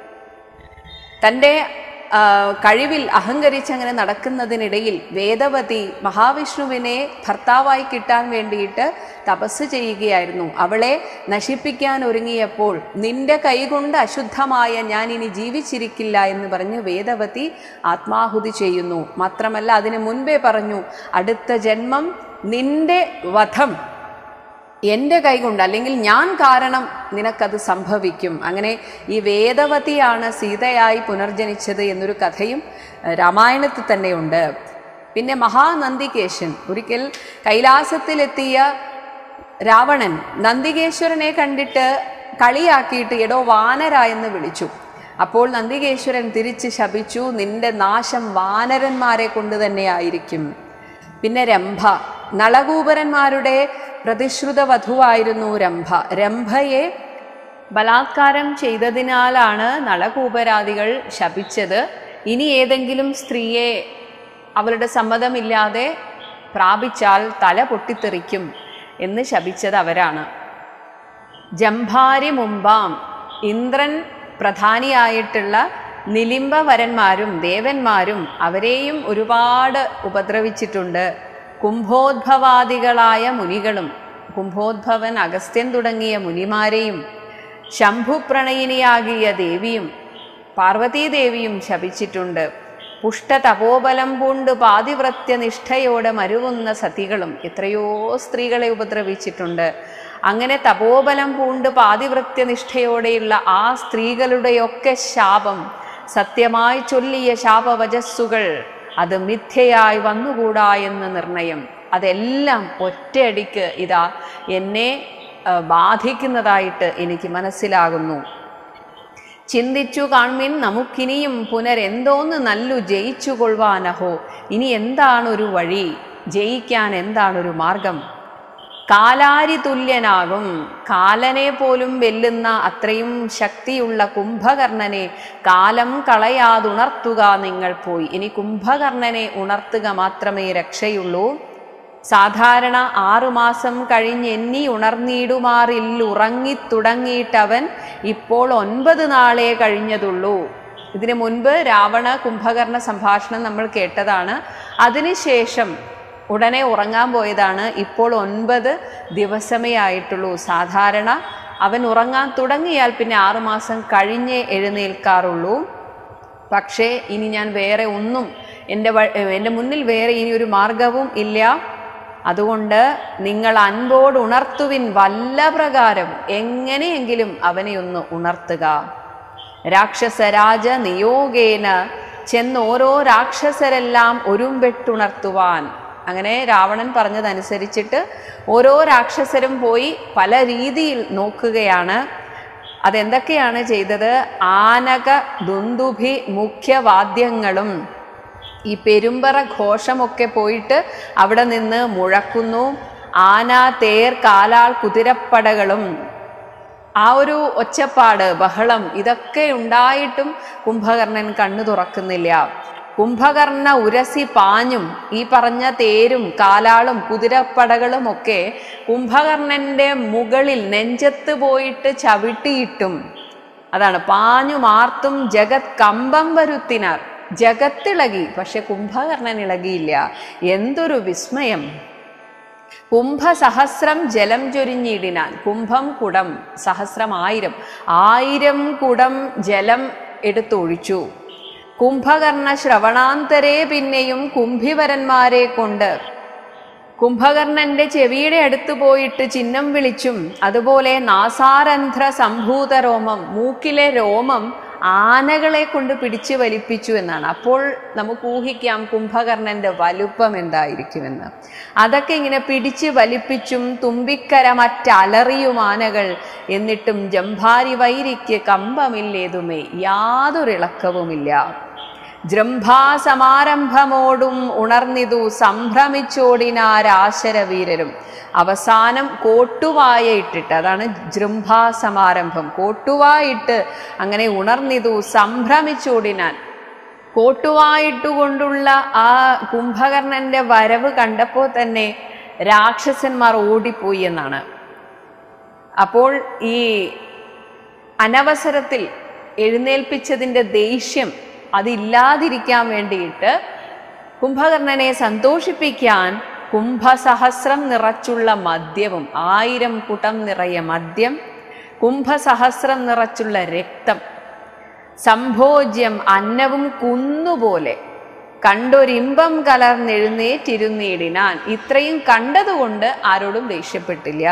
Speaker 2: തൻ്റെ ആ, കഴിവിൽ അഹങ്കരിച്ച് അങ്ങനെ നടക്കുന്നതിനിടയിൽ വേദവതി മഹാവിഷ്ണുവിനെ ഭർത്താവായി കിട്ടാൻ വേണ്ടിയിട്ട് തപസ് ചെയ്യുകയായിരുന്നു അവളെ നശിപ്പിക്കാൻ ഒരുങ്ങിയപ്പോൾ നിന്റെ കൈകൊണ്ട് അശുദ്ധമായ ഞാൻ ഇനി ജീവിച്ചിരിക്കില്ല എന്ന് പറഞ്ഞ് വേദവതി ആത്മാഹുതി ചെയ്യുന്നു മാത്രമല്ല അതിനു മുൻപേ പറഞ്ഞു അടുത്ത ജന്മം നിന്റെ വധം എൻ്റെ കൈകൊണ്ട് അല്ലെങ്കിൽ ഞാൻ കാരണം നിനക്കത് സംഭവിക്കും അങ്ങനെ ഈ വേദവതിയാണ് സീതയായി പുനർജനിച്ചത് എന്നൊരു കഥയും ഏഹ്, രാമായണത്തിൽ തന്നെയുണ്ട് പിന്നെ മഹാനന്ദികേശൻ ഒരിക്കൽ കൈലാസത്തിലെത്തിയ രാവണൻ നന്ദികേശ്വരനെ കണ്ടിട്ട് കളിയാക്കിയിട്ട് എടോ വാനര എന്ന് വിളിച്ചു അപ്പോൾ നന്ദികേശ്വരൻ തിരിച്ച് ശപിച്ചു നിന്റെ നാശം വാനരന്മാരെ കൊണ്ട് തന്നെയായിരിക്കും പിന്നെ രംഭ നളകൂപരന്മാരുടെ പ്രതിശ്രുത വധുവായിരുന്നു രംഭ രംഭയെ ബലാത്കാരം ചെയ്തതിനാലാണ് നളകൂപരാദികൾ ശപിച്ചത് ഇനി ഏതെങ്കിലും സ്ത്രീയെ അവളുടെ സമ്മതമില്ലാതെ പ്രാപിച്ചാൽ തല പൊട്ടിത്തെറിക്കും എന്ന് ശപിച്ചത് അവരാണ് ജംഭാരി മുമ്പാം ഇന്ദ്രൻ പ്രധാനിയായിട്ടുള്ള നിലിംബവരന്മാരും ദേവന്മാരും അവരെയും ഒരുപാട് ഉപദ്രവിച്ചിട്ടുണ്ട് കുംഭോദ്ഭവാദികളായ മുനികളും കുംഭോദ്ഭവൻ അഗസ്ത്യൻ തുടങ്ങിയ മുനിമാരെയും ശംഭുപ്രണയിനിയാകിയ ദേവിയും പാർവതീദേവിയും ശപിച്ചിട്ടുണ്ട് പുഷ്ട തപോബലം പൂണ്ട് പാതിവ്രത്യനിഷ്ഠയോടെ മരുവുന്ന സതികളും എത്രയോ സ്ത്രീകളെ ഉപദ്രവിച്ചിട്ടുണ്ട് അങ്ങനെ തപോബലം പൂണ്ട് പാതിവൃത്യനിഷ്ഠയോടെയുള്ള ആ സ്ത്രീകളുടെയൊക്കെ ശാപം സത്യമായി ചൊല്ലിയ ശാപവചസ്സുകൾ അത് മിഥ്യയായി വന്നുകൂടാ എന്ന് നിർണയം അതെല്ലാം ഒറ്റയടിക്ക് ഇതാ എന്നെ ആ, ബാധിക്കുന്നതായിട്ട് എനിക്ക് മനസ്സിലാകുന്നു ചിന്തിച്ചു കാൺമിൻ നമുക്കിനിയും പുനരെന്തോന്ന് നല്ലു ജയിച്ചു കൊള്ളുവാനഹോ ഇനി എന്താണൊരു വഴി ജയിക്കാൻ എന്താണൊരു മാർഗം കാലാരി തുല്യനാകും കാലനെ പോലും വെല്ലുന്ന അത്രയും ശക്തിയുള്ള കുംഭകർണനെ കാലം കളയാതുണർത്തുക നിങ്ങൾ പോയി ഇനി കുംഭകർണനെ ഉണർത്തുക മാത്രമേ രക്ഷയുള്ളൂ സാധാരണ ആറുമാസം കഴിഞ്ഞ് എന്നി ഉണർന്നിടുമാറില്ലുറങ്ങിത്തുടങ്ങിയിട്ടവൻ ഇപ്പോൾ ഒൻപത് നാളെ കഴിഞ്ഞതുള്ളൂ ഇതിനു മുൻപ് രാവണ കുംഭകർണ സംഭാഷണം നമ്മൾ കേട്ടതാണ് അതിനുശേഷം ഉടനെ ഉറങ്ങാൻ പോയതാണ് ഇപ്പോൾ ഒൻപത് ദിവസമേ ആയിട്ടുള്ളൂ സാധാരണ അവൻ ഉറങ്ങാൻ തുടങ്ങിയാൽ പിന്നെ ആറുമാസം കഴിഞ്ഞേ എഴുന്നേൽക്കാറുള്ളൂ പക്ഷേ ഇനി ഞാൻ വേറെ ഒന്നും എൻ്റെ വ- എൻ്റെ മുന്നിൽ വേറെ ഇനി ഒരു മാർഗവും ഇല്ല അതുകൊണ്ട് നിങ്ങൾ അൻപോട് ഉണർത്തുവിൻ വല്ല പ്രകാരം എങ്ങനെയെങ്കിലും അവനെ ഒന്ന് ഉണർത്തുക രാക്ഷസരാജ നിയോഗേന ചെന്ന് ഓരോ രാക്ഷസരെല്ലാം ഒരുമ്പെട്ടുണർത്തുവാൻ അങ്ങനെ രാവണൻ പറഞ്ഞതനുസരിച്ചിട്ട് ഓരോ രാക്ഷസരും പോയി പല രീതിയിൽ നോക്കുകയാണ് അതെന്തൊക്കെയാണ് ചെയ്തത് ആനക ദുന്ദുഭി മുഖ്യവാദ്യങ്ങളും ഈ പെരുമ്പറ ഘോഷമൊക്കെ പോയിട്ട് അവിടെ നിന്ന് മുഴക്കുന്നു ആന തേർ കാലാൾ കുതിരപ്പടകളും ആ ഒരു ഒച്ചപ്പാട് ബഹളം ഇതൊക്കെ ഉണ്ടായിട്ടും കുംഭകർണൻ കണ്ണു തുറക്കുന്നില്ല കുംഭകർണ ഉരസി പാഞ്ഞും ഈ പറഞ്ഞ തേരും കാലാളും കുതിരപ്പടകളും ഒക്കെ കുംഭകർണന്റെ മുകളിൽ നെഞ്ചത്ത് പോയിട്ട് ചവിട്ടിയിട്ടും അതാണ് പാഞ്ഞു മാർത്തും ജഗത് കമ്പം വരുത്തിനാർ ജഗത്തിളകി പക്ഷെ കുംഭകർണൻ ഇളകിയില്ല എന്തൊരു വിസ്മയം കുംഭസഹസ്രം ജലം ചൊരിഞ്ഞിടിനാൻ കുംഭം കുടം സഹസ്രം ആയിരം ആയിരം കുടം ജലം എടുത്തൊഴിച്ചു കുംഭകർണ ശ്രവണാന്തരെ പിന്നെയും കുംഭിവരന്മാരെ കൊണ്ട് കുംഭകർണന്റെ ചെവിയുടെ അടുത്ത് പോയിട്ട് ചിഹ്നം വിളിച്ചും അതുപോലെ നാസാരന്ധ്ര സംഭൂത രോമം മൂക്കിലെ രോമം ആനകളെ കൊണ്ട് പിടിച്ചു വലിപ്പിച്ചു എന്നാണ് അപ്പോൾ നമുക്ക് ഊഹിക്കാം കുംഭകർണന്റെ വലുപ്പം എന്തായിരിക്കുമെന്ന് അതൊക്കെ ഇങ്ങനെ പിടിച്ച് വലിപ്പിച്ചും തുമ്പിക്കര മറ്റലറിയും ആനകൾ എന്നിട്ടും ജംഭാരി വൈരിക്ക് കമ്പമില്ലേതുമേ യാതൊരിളക്കവുമില്ല ജൃംഭാസമാരംഭമോടും ഉണർന്നിതു സംഭ്രമിച്ചോടിനാരാശരവീരരും അവസാനം കോട്ടുവായ ഇട്ടിട്ട് അതാണ് ജൃംഭാസമാരംഭം കോട്ടുവായിട്ട് അങ്ങനെ ഉണർന്നിതു സംഭ്രമിച്ചോടിനാൻ കോട്ടുവായിട്ടുകൊണ്ടുള്ള ആ കുംഭകർണന്റെ വരവ് കണ്ടപ്പോൾ തന്നെ രാക്ഷസന്മാർ ഓടിപ്പോയി എന്നാണ് അപ്പോൾ ഈ അനവസരത്തിൽ എഴുന്നേൽപ്പിച്ചതിൻ്റെ ദേഷ്യം അതില്ലാതിരിക്കാൻ വേണ്ടിയിട്ട് കുംഭകർണനെ സന്തോഷിപ്പിക്കാൻ കുംഭസഹസ്രം നിറച്ചുള്ള മദ്യവും ആയിരം കുടം നിറയെ മദ്യം കുംഭസഹസ്രം നിറച്ചുള്ള രക്തം സംഭോജ്യം അന്നവും കുന്നുപോലെ കണ്ടൊരിമ്പം കലർന്നെഴുന്നേറ്റിരുന്നിടിനാൻ ഇത്രയും കണ്ടതുകൊണ്ട് ആരോടും ദേഷ്യപ്പെട്ടില്ല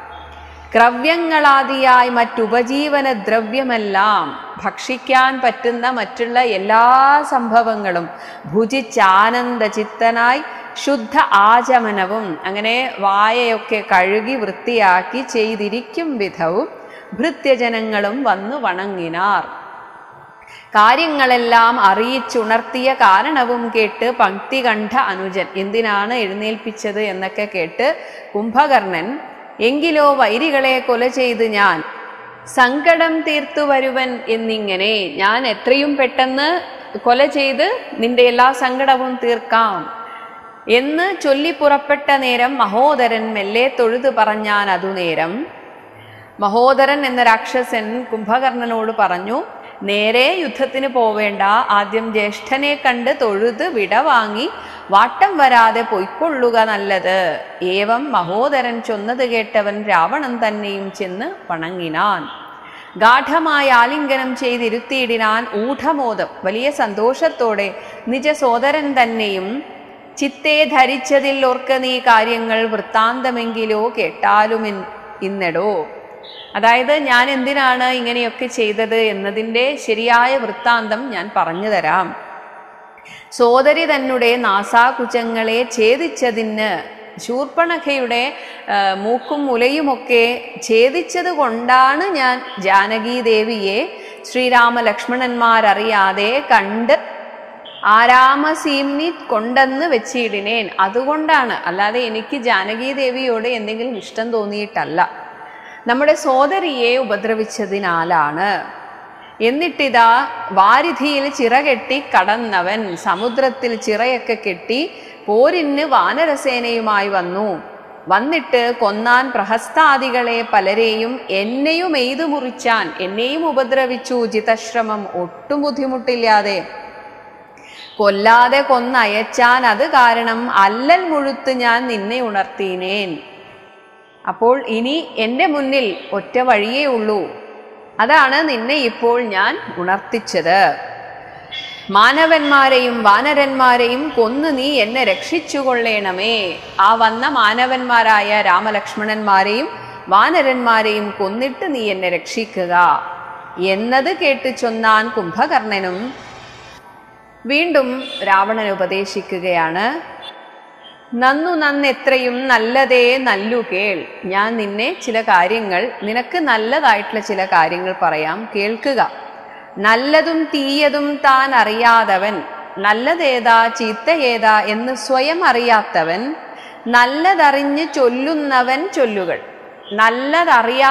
Speaker 2: ക്രവ്യങ്ങളാദിയായി മറ്റുപജീവന ദ്രവ്യമെല്ലാം ഭക്ഷിക്കാൻ പറ്റുന്ന മറ്റുള്ള എല്ലാ സംഭവങ്ങളും ഭുജിച്ചാനന്ദ ചിത്തനായി ശുദ്ധ ആചമനവും അങ്ങനെ വായയൊക്കെ കഴുകി വൃത്തിയാക്കി ചെയ്തിരിക്കും വിധവും ഭൃത്യജനങ്ങളും വന്നു വണങ്ങിനാർ കാര്യങ്ങളെല്ലാം അറിയിച്ചുണർത്തിയ കാരണവും കേട്ട് പങ്ക്തി കണ്ഠ അനുജൻ എന്തിനാണ് എഴുന്നേൽപ്പിച്ചത് എന്നൊക്കെ കേട്ട് കുംഭകർണൻ എങ്കിലോ വൈരികളെ കൊല ചെയ്ത് ഞാൻ സങ്കടം തീർത്തു വരുവൻ എന്നിങ്ങനെ ഞാൻ എത്രയും പെട്ടെന്ന് കൊല ചെയ്ത് നിന്റെ എല്ലാ സങ്കടവും തീർക്കാം എന്ന് ചൊല്ലി പുറപ്പെട്ട നേരം മഹോദരൻ മെല്ലെ തൊഴുതു പറഞ്ഞാൻ അതു നേരം മഹോദരൻ എന്ന രാക്ഷസൻ കുംഭകർണനോട് പറഞ്ഞു നേരെ യുദ്ധത്തിന് പോവേണ്ട ആദ്യം ജ്യേഷ്ഠനെ കണ്ട് തൊഴുത് വിട വാങ്ങി വാട്ടം വരാതെ പൊയ്ക്കൊള്ളുക നല്ലത് ഏവം മഹോദരൻ ചൊന്നത് കേട്ടവൻ രാവണൻ തന്നെയും ചെന്ന് വണങ്ങിനാൻ ഗാഠമായ ആലിംഗനം ചെയ്തിരുത്തിയിടിനാൻ ഊഢമോദം വലിയ സന്തോഷത്തോടെ നിജ സോദരൻ തന്നെയും ചിത്തെ ധരിച്ചതിൽ ഓർക്ക നീ കാര്യങ്ങൾ വൃത്താന്തമെങ്കിലോ കേട്ടാലും ഇൻ- ഇന്നെടോ അതായത് ഞാൻ എന്തിനാണ് ഇങ്ങനെയൊക്കെ ചെയ്തത് എന്നതിൻ്റെ ശരിയായ വൃത്താന്തം ഞാൻ പറഞ്ഞു തരാം സോദരി തന്നെ നാസാകുചങ്ങളെ ഛേദിച്ചതിന് ശൂർപ്പണഖയുടെ ആ, മൂക്കും മുലയുമൊക്കെ ഛേദിച്ചത് കൊണ്ടാണ് ഞാൻ ജാനകീദേവിയെ ശ്രീരാമ ലക്ഷ്മണന്മാരറിയാതെ കണ്ട് ആരാമസീംനി കൊണ്ടെന്ന് വെച്ചിടിനേൻ അതുകൊണ്ടാണ് അല്ലാതെ എനിക്ക് ജാനകീദേവിയോട് എന്തെങ്കിലും ഇഷ്ടം തോന്നിയിട്ടല്ല നമ്മുടെ സോദരിയെ ഉപദ്രവിച്ചതിനാലാണ് എന്നിട്ടിതാ വാരിധിയിൽ ചിറകെട്ടി കടന്നവൻ സമുദ്രത്തിൽ ചിറയൊക്കെ കെട്ടി പോരിന് വാനരസേനയുമായി വന്നു വന്നിട്ട് കൊന്നാൻ പ്രഹസ്താദികളെ പലരെയും എന്നെയും എയ്തു മുറിച്ചാൻ എന്നെയും ഉപദ്രവിച്ചു ജിതശ്രമം ഒട്ടും ബുദ്ധിമുട്ടില്ലാതെ കൊല്ലാതെ കൊന്നയച്ചാൻ അത് കാരണം അല്ലൽ മുഴുത്ത് ഞാൻ നിന്നെ ഉണർത്തീനേൻ അപ്പോൾ ഇനി എൻ്റെ മുന്നിൽ ഒറ്റ വഴിയേ ഉള്ളൂ അതാണ് നിന്നെ ഇപ്പോൾ ഞാൻ ഉണർത്തിച്ചത് മാനവന്മാരെയും വാനരന്മാരെയും കൊന്നു നീ എന്നെ രക്ഷിച്ചുകൊള്ളേണമേ ആ വന്ന മാനവന്മാരായ രാമലക്ഷ്മണന്മാരെയും വാനരന്മാരെയും കൊന്നിട്ട് നീ എന്നെ രക്ഷിക്കുക എന്നത് കേട്ട് ചൊന്നാൻ കുംഭകർണനും വീണ്ടും രാവണൻ ഉപദേശിക്കുകയാണ് നന്നു നന്നെത്രയും നല്ലതേ നല്ലു കേൾ ഞാൻ നിന്നെ ചില കാര്യങ്ങൾ നിനക്ക് നല്ലതായിട്ടുള്ള ചില കാര്യങ്ങൾ പറയാം കേൾക്കുക നല്ലതും തീയതും താൻ അറിയാതവൻ നല്ലതേതാ ചീത്ത ഏതാ എന്ന് സ്വയം അറിയാത്തവൻ നല്ലതറിഞ്ഞ് ചൊല്ലുന്നവൻ ചൊല്ലുകൾ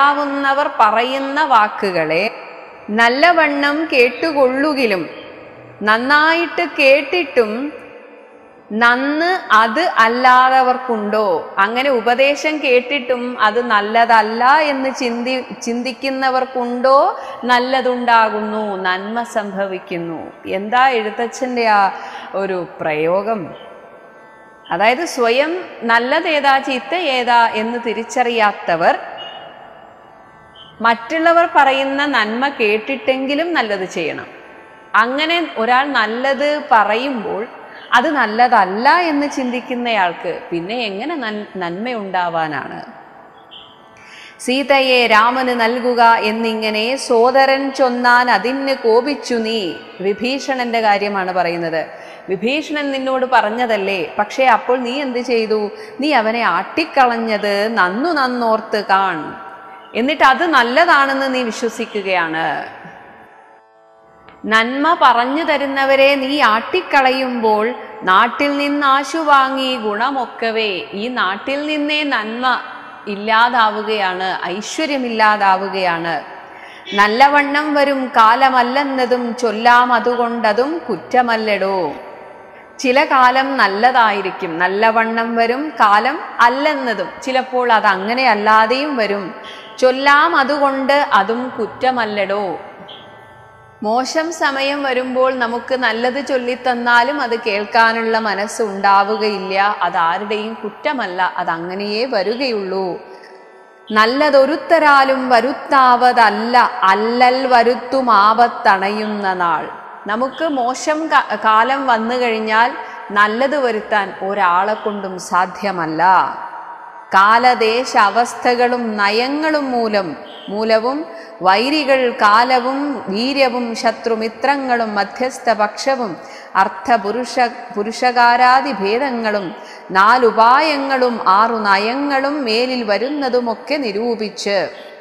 Speaker 2: നല്ലതറിയാവുന്നവർ പറയുന്ന വാക്കുകളെ നല്ലവണ്ണം കേട്ടുകൊള്ളുകിലും നന്നായിട്ട് കേട്ടിട്ടും നന്ന് അത് അല്ലാത്തവർക്കുണ്ടോ അങ്ങനെ ഉപദേശം കേട്ടിട്ടും അത് നല്ലതല്ല എന്ന് ചിന്തി ചിന്തിക്കുന്നവർക്കുണ്ടോ നല്ലതുണ്ടാകുന്നു നന്മ സംഭവിക്കുന്നു എന്താ എഴുത്തച്ഛൻ്റെ ആ ഒരു പ്രയോഗം അതായത് സ്വയം നല്ലതേതാ ചീത്ത ഏതാ എന്ന് തിരിച്ചറിയാത്തവർ മറ്റുള്ളവർ പറയുന്ന നന്മ കേട്ടിട്ടെങ്കിലും നല്ലത് ചെയ്യണം അങ്ങനെ ഒരാൾ നല്ലത് പറയുമ്പോൾ അത് നല്ലതല്ല എന്ന് ചിന്തിക്കുന്നയാൾക്ക് പിന്നെ എങ്ങനെ നൻ- നന്മയുണ്ടാവാനാണ് സീതയെ രാമന് നൽകുക എന്നിങ്ങനെ സോദരൻ ചൊന്നാൻ അതിന് കോപിച്ചു നീ വിഭീഷണന്റെ കാര്യമാണ് പറയുന്നത് വിഭീഷണൻ നിന്നോട് പറഞ്ഞതല്ലേ പക്ഷേ അപ്പോൾ നീ എന്ത് ചെയ്തു നീ അവനെ ആട്ടിക്കളഞ്ഞത് നന്നു നന്നോർത്ത് കാൺ എന്നിട്ട് അത് നല്ലതാണെന്ന് നീ വിശ്വസിക്കുകയാണ് നന്മ പറഞ്ഞു തരുന്നവരെ നീ ആട്ടിക്കളയുമ്പോൾ നാട്ടിൽ നിന്ന് ആശു വാങ്ങി ഗുണമൊക്കവേ ഈ നാട്ടിൽ നിന്നേ നന്മ ഇല്ലാതാവുകയാണ് ഐശ്വര്യമില്ലാതാവുകയാണ് നല്ലവണ്ണം വരും കാലമല്ലെന്നതും ചൊല്ലാം അതുകൊണ്ടതും കുറ്റമല്ലടോ ചില കാലം നല്ലതായിരിക്കും നല്ലവണ്ണം വരും കാലം അല്ലെന്നതും ചിലപ്പോൾ അത് അങ്ങനെ അല്ലാതെയും വരും ചൊല്ലാം അതുകൊണ്ട് അതും കുറ്റമല്ലടോ മോശം സമയം വരുമ്പോൾ നമുക്ക് നല്ലത് ചൊല്ലിത്തന്നാലും അത് കേൾക്കാനുള്ള മനസ്സ് ഉണ്ടാവുകയില്ല അതാരുടെയും കുറ്റമല്ല അതങ്ങനെയേ വരികയുള്ളൂ നല്ലതൊരുത്തരാലും വരുത്താവതല്ല അല്ലൽ വരുത്തുമാവത്തണയുന്ന നാൾ നമുക്ക് മോശം ക- കാലം വന്നു കഴിഞ്ഞാൽ നല്ലത് വരുത്താൻ ഒരാളെ കൊണ്ടും സാധ്യമല്ല കാലദേശ അവസ്ഥകളും നയങ്ങളും മൂലം മൂലവും വൈരികൾ കാലവും വീര്യവും ശത്രുമിത്രങ്ങളും മധ്യസ്ഥ പക്ഷവും അർത്ഥപുരുഷ പുരുഷകാരാദി ഭേദങ്ങളും നാലുപായങ്ങളും ആറു നയങ്ങളും മേലിൽ വരുന്നതുമൊക്കെ നിരൂപിച്ച്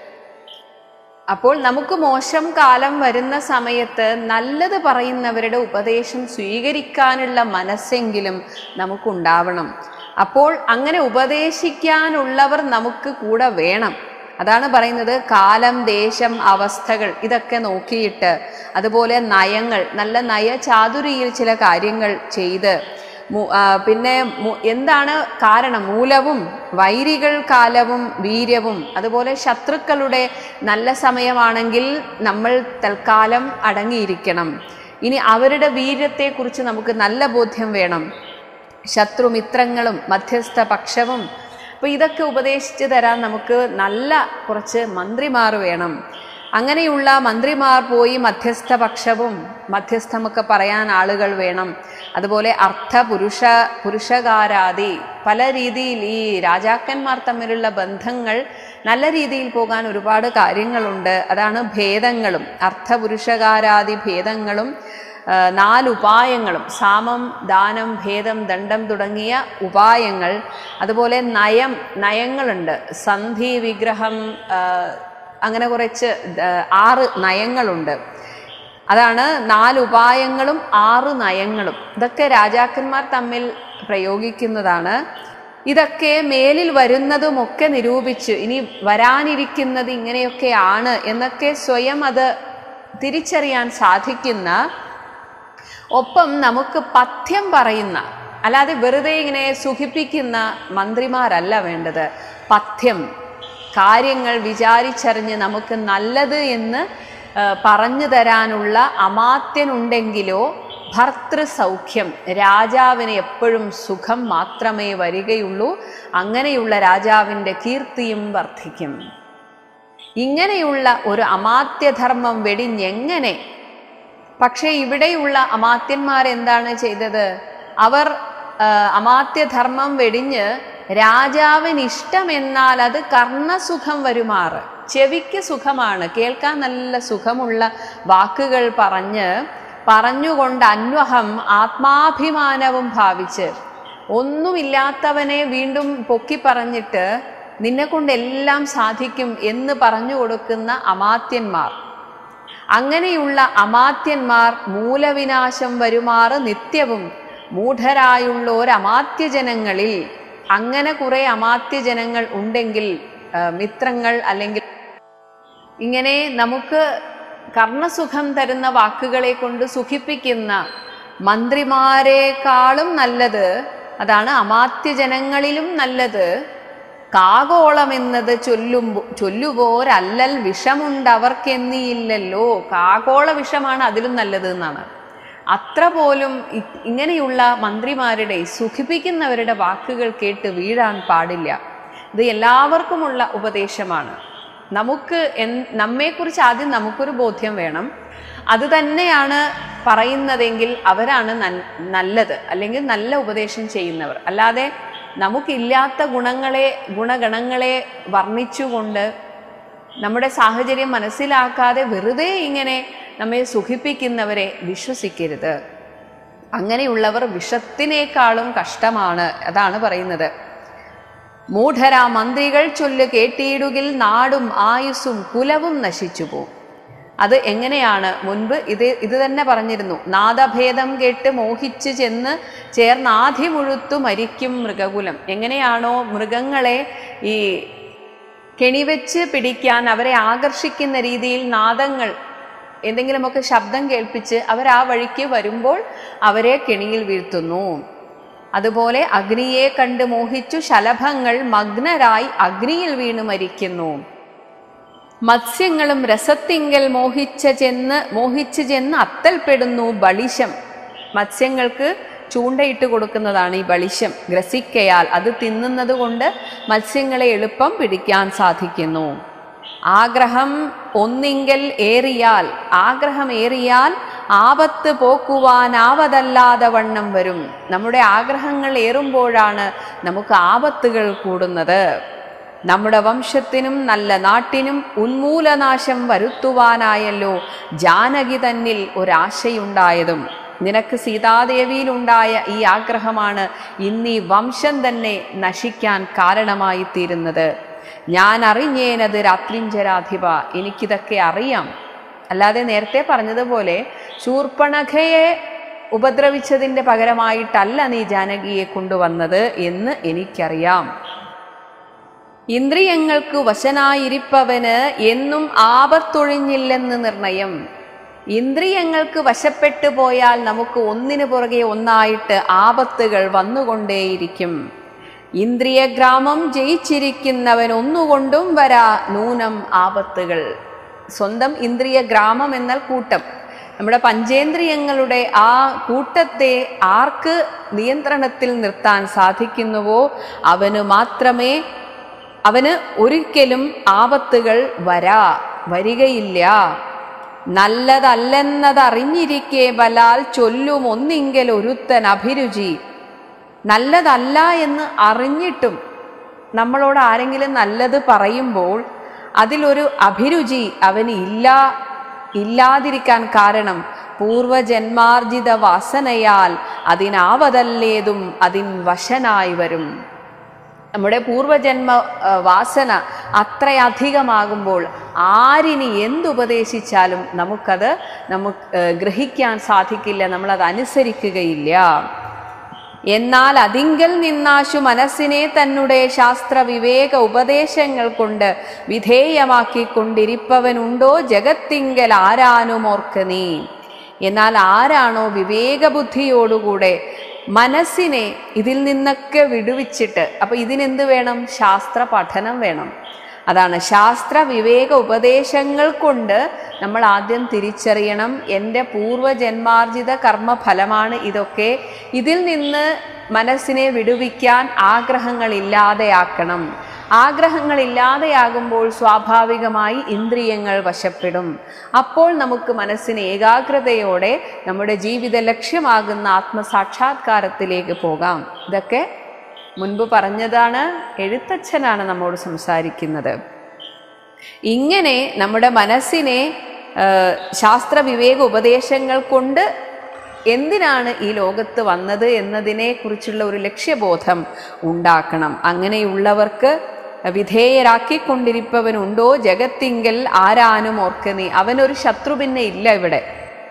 Speaker 2: അപ്പോൾ നമുക്ക് മോശം കാലം വരുന്ന സമയത്ത് നല്ലത് പറയുന്നവരുടെ ഉപദേശം സ്വീകരിക്കാനുള്ള മനസ്സെങ്കിലും നമുക്കുണ്ടാവണം അപ്പോൾ അങ്ങനെ ഉപദേശിക്കാനുള്ളവർ നമുക്ക് കൂടെ വേണം അതാണ് പറയുന്നത് കാലം ദേശം അവസ്ഥകൾ ഇതൊക്കെ നോക്കിയിട്ട് അതുപോലെ നയങ്ങൾ നല്ല നയചാതുരിയിൽ ചില കാര്യങ്ങൾ ചെയ്ത് മു- ആ, പിന്നെ മു- എന്താണ് കാരണം മൂലവും വൈരികൾ കാലവും വീര്യവും അതുപോലെ ശത്രുക്കളുടെ നല്ല സമയമാണെങ്കിൽ നമ്മൾ തൽക്കാലം അടങ്ങിയിരിക്കണം ഇനി അവരുടെ വീര്യത്തെക്കുറിച്ച് നമുക്ക് നല്ല ബോധ്യം വേണം ശത്രുമിത്രങ്ങളും മധ്യസ്ഥ പക്ഷവും അപ്പോൾ ഇതൊക്കെ ഉപദേശിച്ചു തരാൻ നമുക്ക് നല്ല കുറച്ച് മന്ത്രിമാർ വേണം അങ്ങനെയുള്ള മന്ത്രിമാർ പോയി മധ്യസ്ഥ പക്ഷവും മധ്യസ്ഥമൊക്കെ പറയാൻ ആളുകൾ വേണം അതുപോലെ അർത്ഥ പുരുഷ പുരുഷകാരാദി പല രീതിയിൽ ഈ രാജാക്കന്മാർ തമ്മിലുള്ള ബന്ധങ്ങൾ നല്ല രീതിയിൽ പോകാൻ ഒരുപാട് കാര്യങ്ങളുണ്ട് അതാണ് ഭേദങ്ങളും അർത്ഥപുരുഷകാരാദി ഭേദങ്ങളും ആ, നാല് ഉപായങ്ങളും സാമം ദാനം ഭേദം ദണ്ഡം തുടങ്ങിയ ഉപായങ്ങൾ അതുപോലെ നയം നയങ്ങളുണ്ട് സന്ധി വിഗ്രഹം ആ, അങ്ങനെ കുറച്ച് ആ, ആറ് നയങ്ങളുണ്ട് അതാണ് നാല് ഉപായങ്ങളും ആറ് നയങ്ങളും ഇതൊക്കെ രാജാക്കന്മാർ തമ്മിൽ പ്രയോഗിക്കുന്നതാണ് ഇതൊക്കെ മേലിൽ വരുന്നതുമൊക്കെ നിരൂപിച്ച് ഇനി വരാനിരിക്കുന്നത് ഇങ്ങനെയൊക്കെയാണ് എന്നൊക്കെ സ്വയം അത് തിരിച്ചറിയാൻ സാധിക്കുന്ന ഒപ്പം നമുക്ക് പഥ്യം പറയുന്ന അല്ലാതെ വെറുതെ ഇങ്ങനെ സുഖിപ്പിക്കുന്ന മന്ത്രിമാരല്ല വേണ്ടത് പഥ്യം കാര്യങ്ങൾ വിചാരിച്ചറിഞ്ഞ് നമുക്ക് നല്ലത് എന്ന് ആ, പറഞ്ഞു തരാനുള്ള അമാത്യനുണ്ടെങ്കിലോ ഭർത്തൃ സൗഖ്യം രാജാവിന് എപ്പോഴും സുഖം മാത്രമേ വരികയുള്ളൂ അങ്ങനെയുള്ള രാജാവിൻ്റെ കീർത്തിയും വർദ്ധിക്കും ഇങ്ങനെയുള്ള ഒരു അമാത്യധർമ്മം വെടിഞ്ഞെങ്ങനെ പക്ഷേ ഇവിടെയുള്ള അമാത്യന്മാരെന്താണ് ചെയ്തത് അവർ ആ, അമാത്യധർമ്മം വെടിഞ്ഞ് രാജാവിന് ഇഷ്ടമെന്നാൽ അത് കർണസുഖം വരുമാറ് ചെവിക്ക് സുഖമാണ് കേൾക്കാൻ നല്ല സുഖമുള്ള വാക്കുകൾ പറഞ്ഞ് പറഞ്ഞുകൊണ്ട് അന്വഹം ആത്മാഭിമാനവും ഭാവിച്ച് ഒന്നുമില്ലാത്തവനെ വീണ്ടും പൊക്കി പറഞ്ഞിട്ട് നിന്നെ കൊണ്ട് എല്ലാം സാധിക്കും എന്ന് പറഞ്ഞു കൊടുക്കുന്ന അമാത്യന്മാർ അങ്ങനെയുള്ള അമാത്യന്മാർ മൂലവിനാശം വരുമാറ് നിത്യവും മൂഢരായുള്ള ഒരമാത്യജനങ്ങളിൽ അങ്ങനെ കുറെ അമാത്യജനങ്ങൾ ഉണ്ടെങ്കിൽ ആ, മിത്രങ്ങൾ അല്ലെങ്കിൽ ഇങ്ങനെ നമുക്ക് കർണസുഖം തരുന്ന വാക്കുകളെ കൊണ്ട് സുഖിപ്പിക്കുന്ന മന്ത്രിമാരെക്കാളും നല്ലത് അതാണ് അമാത്യ ജനങ്ങളിലും നല്ലത് കാകോളം എന്നത് ചൊല്ലുമ്പോ ചൊല്ലുപോരല്ലൽ വിഷമുണ്ടവർക്കെന്നിയില്ലല്ലോ കാകോള വിഷമാണ് അതിലും നല്ലത് എന്നാണ് അത്ര പോലും ഇ- ഇങ്ങനെയുള്ള മന്ത്രിമാരുടെ സുഖിപ്പിക്കുന്നവരുടെ വാക്കുകൾ കേട്ട് വീഴാൻ പാടില്ല ഇത് എല്ലാവർക്കുമുള്ള ഉപദേശമാണ് നമുക്ക് എൻ നമ്മെക്കുറിച്ച് ആദ്യം നമുക്കൊരു ബോധ്യം വേണം അത് തന്നെയാണ് പറയുന്നതെങ്കിൽ അവരാണ് നൻ- നല്ലത് അല്ലെങ്കിൽ നല്ല ഉപദേശം ചെയ്യുന്നവർ അല്ലാതെ നമുക്കില്ലാത്ത ഗുണങ്ങളെ ഗുണഗണങ്ങളെ വർണ്ണിച്ചുകൊണ്ട് നമ്മുടെ സാഹചര്യം മനസ്സിലാക്കാതെ വെറുതെ ഇങ്ങനെ നമ്മെ സുഖിപ്പിക്കുന്നവരെ വിശ്വസിക്കരുത് അങ്ങനെയുള്ളവർ വിഷത്തിനേക്കാളും കഷ്ടമാണ് അതാണ് പറയുന്നത് മൂഢരാ മന്ത്രികൾ ചൊല്ല് കേട്ടിയിടുകിൽ നാടും ആയുസ്സും കുലവും നശിച്ചു പോവും അത് എങ്ങനെയാണ് മുൻപ് ഇത് ഇത് തന്നെ പറഞ്ഞിരുന്നു നാദഭേദം കേട്ട് മോഹിച്ച് ചെന്ന് ചേർന്നാധി മുഴുത്തു മരിക്കും മൃഗകുലം എങ്ങനെയാണോ മൃഗങ്ങളെ ഈ കെണിവെച്ച് പിടിക്കാൻ അവരെ ആകർഷിക്കുന്ന രീതിയിൽ നാദങ്ങൾ എന്തെങ്കിലുമൊക്കെ ശബ്ദം കേൾപ്പിച്ച് അവർ ആ വഴിക്ക് വരുമ്പോൾ അവരെ കെണിയിൽ വീഴ്ത്തുന്നു അതുപോലെ അഗ്നിയെ കണ്ട് മോഹിച്ചു ശലഭങ്ങൾ മഗ്നരായി അഗ്നിയിൽ വീണ് മരിക്കുന്നു മത്സ്യങ്ങളും രസത്തിങ്കൽ മോഹിച്ച ചെന്ന് മോഹിച്ച് ചെന്ന് അത്തൽപ്പെടുന്നു ബളിശം മത്സ്യങ്ങൾക്ക് ചൂണ്ടയിട്ട് കൊടുക്കുന്നതാണ് ഈ ബളിശം ഗ്രസിക്കയാൽ അത് തിന്നുന്നത് കൊണ്ട് മത്സ്യങ്ങളെ എളുപ്പം പിടിക്കാൻ സാധിക്കുന്നു ആഗ്രഹം ഒന്നിങ്കൽ ഏറിയാൽ ആഗ്രഹം ഏറിയാൽ ആപത്ത് പോക്കുവാനാവതല്ലാതെ വണ്ണം വരും നമ്മുടെ ആഗ്രഹങ്ങൾ ഏറുമ്പോഴാണ് നമുക്ക് ആപത്തുകൾ കൂടുന്നത് നമ്മുടെ വംശത്തിനും നല്ല നാട്ടിനും ഉന്മൂലനാശം വരുത്തുവാനായല്ലോ ജാനകി തന്നിൽ ഒരാശയുണ്ടായതും നിനക്ക് സീതാദേവിയിലുണ്ടായ ഈ ആഗ്രഹമാണ് ഇന്നീ വംശം തന്നെ നശിക്കാൻ കാരണമായി തീരുന്നത് ഞാൻ അറിഞ്ഞേനത് രാത്രിഞ്ചരാധിപ എനിക്കിതൊക്കെ അറിയാം അല്ലാതെ നേരത്തെ പറഞ്ഞതുപോലെ ശൂർപ്പണഖയെ ഉപദ്രവിച്ചതിൻ്റെ പകരമായിട്ടല്ല നീ ജാനകിയെ കൊണ്ടുവന്നത് എന്ന് എനിക്കറിയാം ഇന്ദ്രിയങ്ങൾക്ക് വശനായിരിപ്പവന് എന്നും ആപത്തൊഴിഞ്ഞില്ലെന്ന് നിർണയം ഇന്ദ്രിയങ്ങൾക്ക് വശപ്പെട്ടു പോയാൽ നമുക്ക് ഒന്നിനു പുറകെ ഒന്നായിട്ട് ആപത്തുകൾ വന്നുകൊണ്ടേയിരിക്കും ഇന്ദ്രിയഗ്രാമം ജയിച്ചിരിക്കുന്നവൻ ഒന്നുകൊണ്ടും വരാ നൂനം ആപത്തുകൾ സ്വന്തം ഇന്ദ്രിയ ഗ്രാമം എന്നാൽ കൂട്ടം നമ്മുടെ പഞ്ചേന്ദ്രിയങ്ങളുടെ ആ കൂട്ടത്തെ ആർക്ക് നിയന്ത്രണത്തിൽ നിർത്താൻ സാധിക്കുന്നുവോ അവന് മാത്രമേ അവന് ഒരിക്കലും ആപത്തുകൾ വരാ വരികയില്ല നല്ലതല്ലെന്നതറിഞ്ഞിരിക്കെ ബലാൽ ചൊല്ലും ഒന്നിങ്കൽ ഒരുത്തൻ അഭിരുചി നല്ലതല്ല എന്ന് അറിഞ്ഞിട്ടും നമ്മളോട് ആരെങ്കിലും നല്ലത് പറയുമ്പോൾ അതിലൊരു അഭിരുചി അവന് ഇല്ല ഇല്ലാതിരിക്കാൻ കാരണം പൂർവജന്മാർജിത വാസനയാൽ അതിനാവതല്ലേതും അതിൻ വശനായി വരും നമ്മുടെ പൂർവജന്മ ആ, വാസന അത്രയധികമാകുമ്പോൾ ആരിനി എന്തുപദേശിച്ചാലും നമുക്കത് നമുക്ക് ആ, ഗ്രഹിക്കാൻ സാധിക്കില്ല നമ്മളത് അനുസരിക്കുകയില്ല എന്നാൽ അതിങ്കൽ നിന്നാശു മനസ്സിനെ തന്നെ ശാസ്ത്ര വിവേക ഉപദേശങ്ങൾ കൊണ്ട് വിധേയമാക്കിക്കൊണ്ടിരിപ്പവനുണ്ടോ ജഗത്തിങ്കൽ ആരാനും ഓർക്ക് നീ എന്നാൽ ആരാണോ വിവേകബുദ്ധിയോടുകൂടെ മനസ്സിനെ ഇതിൽ നിന്നൊക്കെ വിടുവിച്ചിട്ട് അപ്പൊ ഇതിനെന്ത് വേണം ശാസ്ത്ര പഠനം വേണം അതാണ് ശാസ്ത്ര വിവേക ഉപദേശങ്ങൾ കൊണ്ട് നമ്മൾ ആദ്യം തിരിച്ചറിയണം എൻ്റെ പൂർവജന്മാർജിത കർമ്മഫലമാണ് ഇതൊക്കെ ഇതിൽ നിന്ന് മനസ്സിനെ വിടുവിക്കാൻ ആഗ്രഹങ്ങളില്ലാതെയാക്കണം ആഗ്രഹങ്ങളില്ലാതെയാകുമ്പോൾ സ്വാഭാവികമായി ഇന്ദ്രിയങ്ങൾ വശപ്പെടും അപ്പോൾ നമുക്ക് മനസ്സിന് ഏകാഗ്രതയോടെ നമ്മുടെ ജീവിത ലക്ഷ്യമാകുന്ന ആത്മസാക്ഷാത്കാരത്തിലേക്ക് പോകാം ഇതൊക്കെ മുൻപ് പറഞ്ഞതാണ് എഴുത്തച്ഛനാണ് നമ്മോട് സംസാരിക്കുന്നത് ഇങ്ങനെ നമ്മുടെ മനസ്സിനെ ആ, ശാസ്ത്ര വിവേക ഉപദേശങ്ങൾ കൊണ്ട് എന്തിനാണ് ഈ ലോകത്ത് വന്നത് എന്നതിനെ കുറിച്ചുള്ള ഒരു ലക്ഷ്യബോധം ഉണ്ടാക്കണം അങ്ങനെയുള്ളവർക്ക് വിധേയരാക്കിക്കൊണ്ടിരിപ്പവനുണ്ടോ ജഗത്തിങ്കൽ ആരാനും ഓർക്ക് നീ അവനൊരു ശത്രു പിന്നെ ഇല്ല ഇവിടെ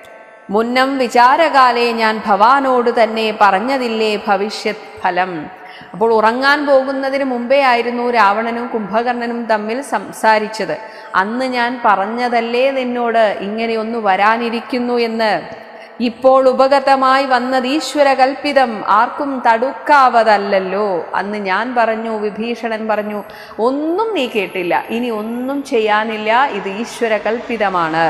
Speaker 2: മുന്നം വിചാരകാലെ ഞാൻ ഭവാനോട് തന്നെ പറഞ്ഞതില്ലേ ഭവിഷ്യത് ഫലം അപ്പോൾ ഉറങ്ങാൻ പോകുന്നതിന് മുമ്പേ ആയിരുന്നു രാവണനും കുംഭകർണനും തമ്മിൽ സംസാരിച്ചത് അന്ന് ഞാൻ പറഞ്ഞതല്ലേ നിന്നോട് ഇങ്ങനെയൊന്നു വരാനിരിക്കുന്നു എന്ന് ഇപ്പോൾ ഉപഗതമായി വന്നത് ഈശ്വര കൽപ്പിതം ആർക്കും തടുക്കാവതല്ലോ അന്ന് ഞാൻ പറഞ്ഞു വിഭീഷണൻ പറഞ്ഞു ഒന്നും നീ കേട്ടില്ല ഇനി ഒന്നും ചെയ്യാനില്ല ഇത് ഈശ്വര കൽപ്പിതമാണ്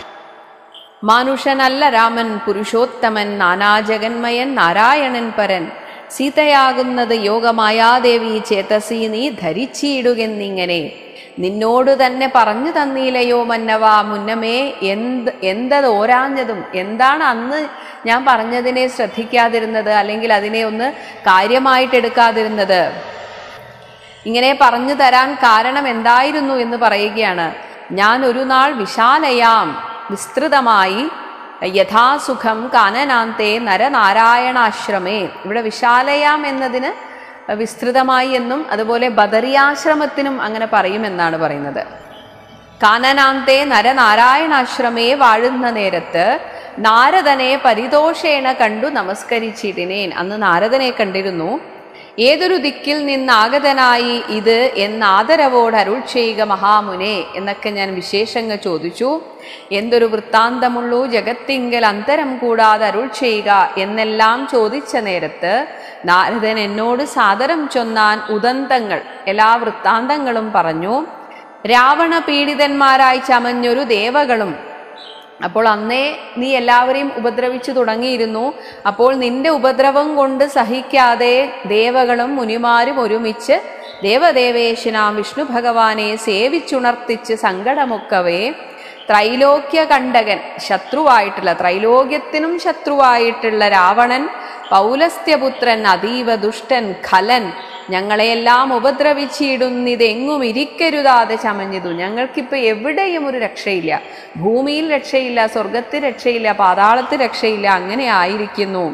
Speaker 2: മാനുഷനല്ല രാമൻ പുരുഷോത്തമൻ നാനാജഗന്മയൻ നാരായണൻ പരൻ സീതയാകുന്നത് യോഗമായാദേവി ചേതസി നീ ധരിച്ചിടുകെന്നിങ്ങനെ നിന്നോട് തന്നെ പറഞ്ഞു തന്നീലയോ മന്നവ മുന്നമേ എന്ത് എന്തത് ഓരാഞ്ഞതും എന്താണ് അന്ന് ഞാൻ പറഞ്ഞതിനെ ശ്രദ്ധിക്കാതിരുന്നത് അല്ലെങ്കിൽ അതിനെ ഒന്ന് കാര്യമായിട്ട് എടുക്കാതിരുന്നത് ഇങ്ങനെ പറഞ്ഞു തരാൻ കാരണം എന്തായിരുന്നു എന്ന് പറയുകയാണ് ഞാൻ ഒരു നാൾ വിശാലയാം വിസ്തൃതമായി യഥാസുഖം കാനനാന്തേ നരനാരായണാശ്രമേ ഇവിടെ വിശാലയാം എന്നതിന് വിസ്തൃതമായി എന്നും അതുപോലെ ബദറിയാശ്രമത്തിനും അങ്ങനെ പറയുമെന്നാണ് പറയുന്നത് കാനനാന്തേ നരനാരായണാശ്രമേ വാഴുന്ന നേരത്ത് നാരദനെ പരിതോഷേണ കണ്ടു നമസ്കരിച്ചിടിനേൻ അന്ന് നാരദനെ കണ്ടിരുന്നു ഏതൊരു ദിക്കിൽ നിന്നാഗതനായി ഇത് എന്നാദരവോട് അരുൾ ചെയ്യുക മഹാമുനെ എന്നൊക്കെ ഞാൻ വിശേഷങ്ങൾ ചോദിച്ചു എന്തൊരു വൃത്താന്തമുള്ളൂ ജഗത്തിങ്കൽ അന്തരം കൂടാതെ അരുൾ ചെയ്യുക എന്നെല്ലാം ചോദിച്ച നേരത്ത് നാരദൻ എന്നോട് സാദരം ചൊന്നാൻ ഉദന്തങ്ങൾ എല്ലാ വൃത്താന്തങ്ങളും പറഞ്ഞു രാവണ പീഡിതന്മാരായി ചമഞ്ഞൊരു ദേവകളും അപ്പോൾ അന്നേ നീ എല്ലാവരെയും ഉപദ്രവിച്ചു തുടങ്ങിയിരുന്നു അപ്പോൾ നിന്റെ ഉപദ്രവം കൊണ്ട് സഹിക്കാതെ ദേവകളും മുനിമാരും ഒരുമിച്ച് ദേവദേവേശനാം വിഷ്ണു ഭഗവാനെ സേവിച്ചുണർത്തിച്ച് സങ്കടമൊക്കവേ ത്രൈലോക്യ കണ്ടകൻ ശത്രുവായിട്ടുള്ള ത്രൈലോക്യത്തിനും ശത്രുവായിട്ടുള്ള രാവണൻ പൗലസ്ത്യപുത്രൻ അതീവ ദുഷ്ടൻ ഖലൻ ഞങ്ങളെയെല്ലാം ഉപദ്രവിച്ചിടുന്നിതെങ്ങും ഇരിക്കരുതാതെ ചമഞ്ഞതു ഞങ്ങൾക്കിപ്പോൾ എവിടെയും ഒരു രക്ഷയില്ല ഭൂമിയിൽ രക്ഷയില്ല സ്വർഗത്തിൽ രക്ഷയില്ല പാതാളത്തിൽ രക്ഷയില്ല അങ്ങനെ ആയിരിക്കുന്നു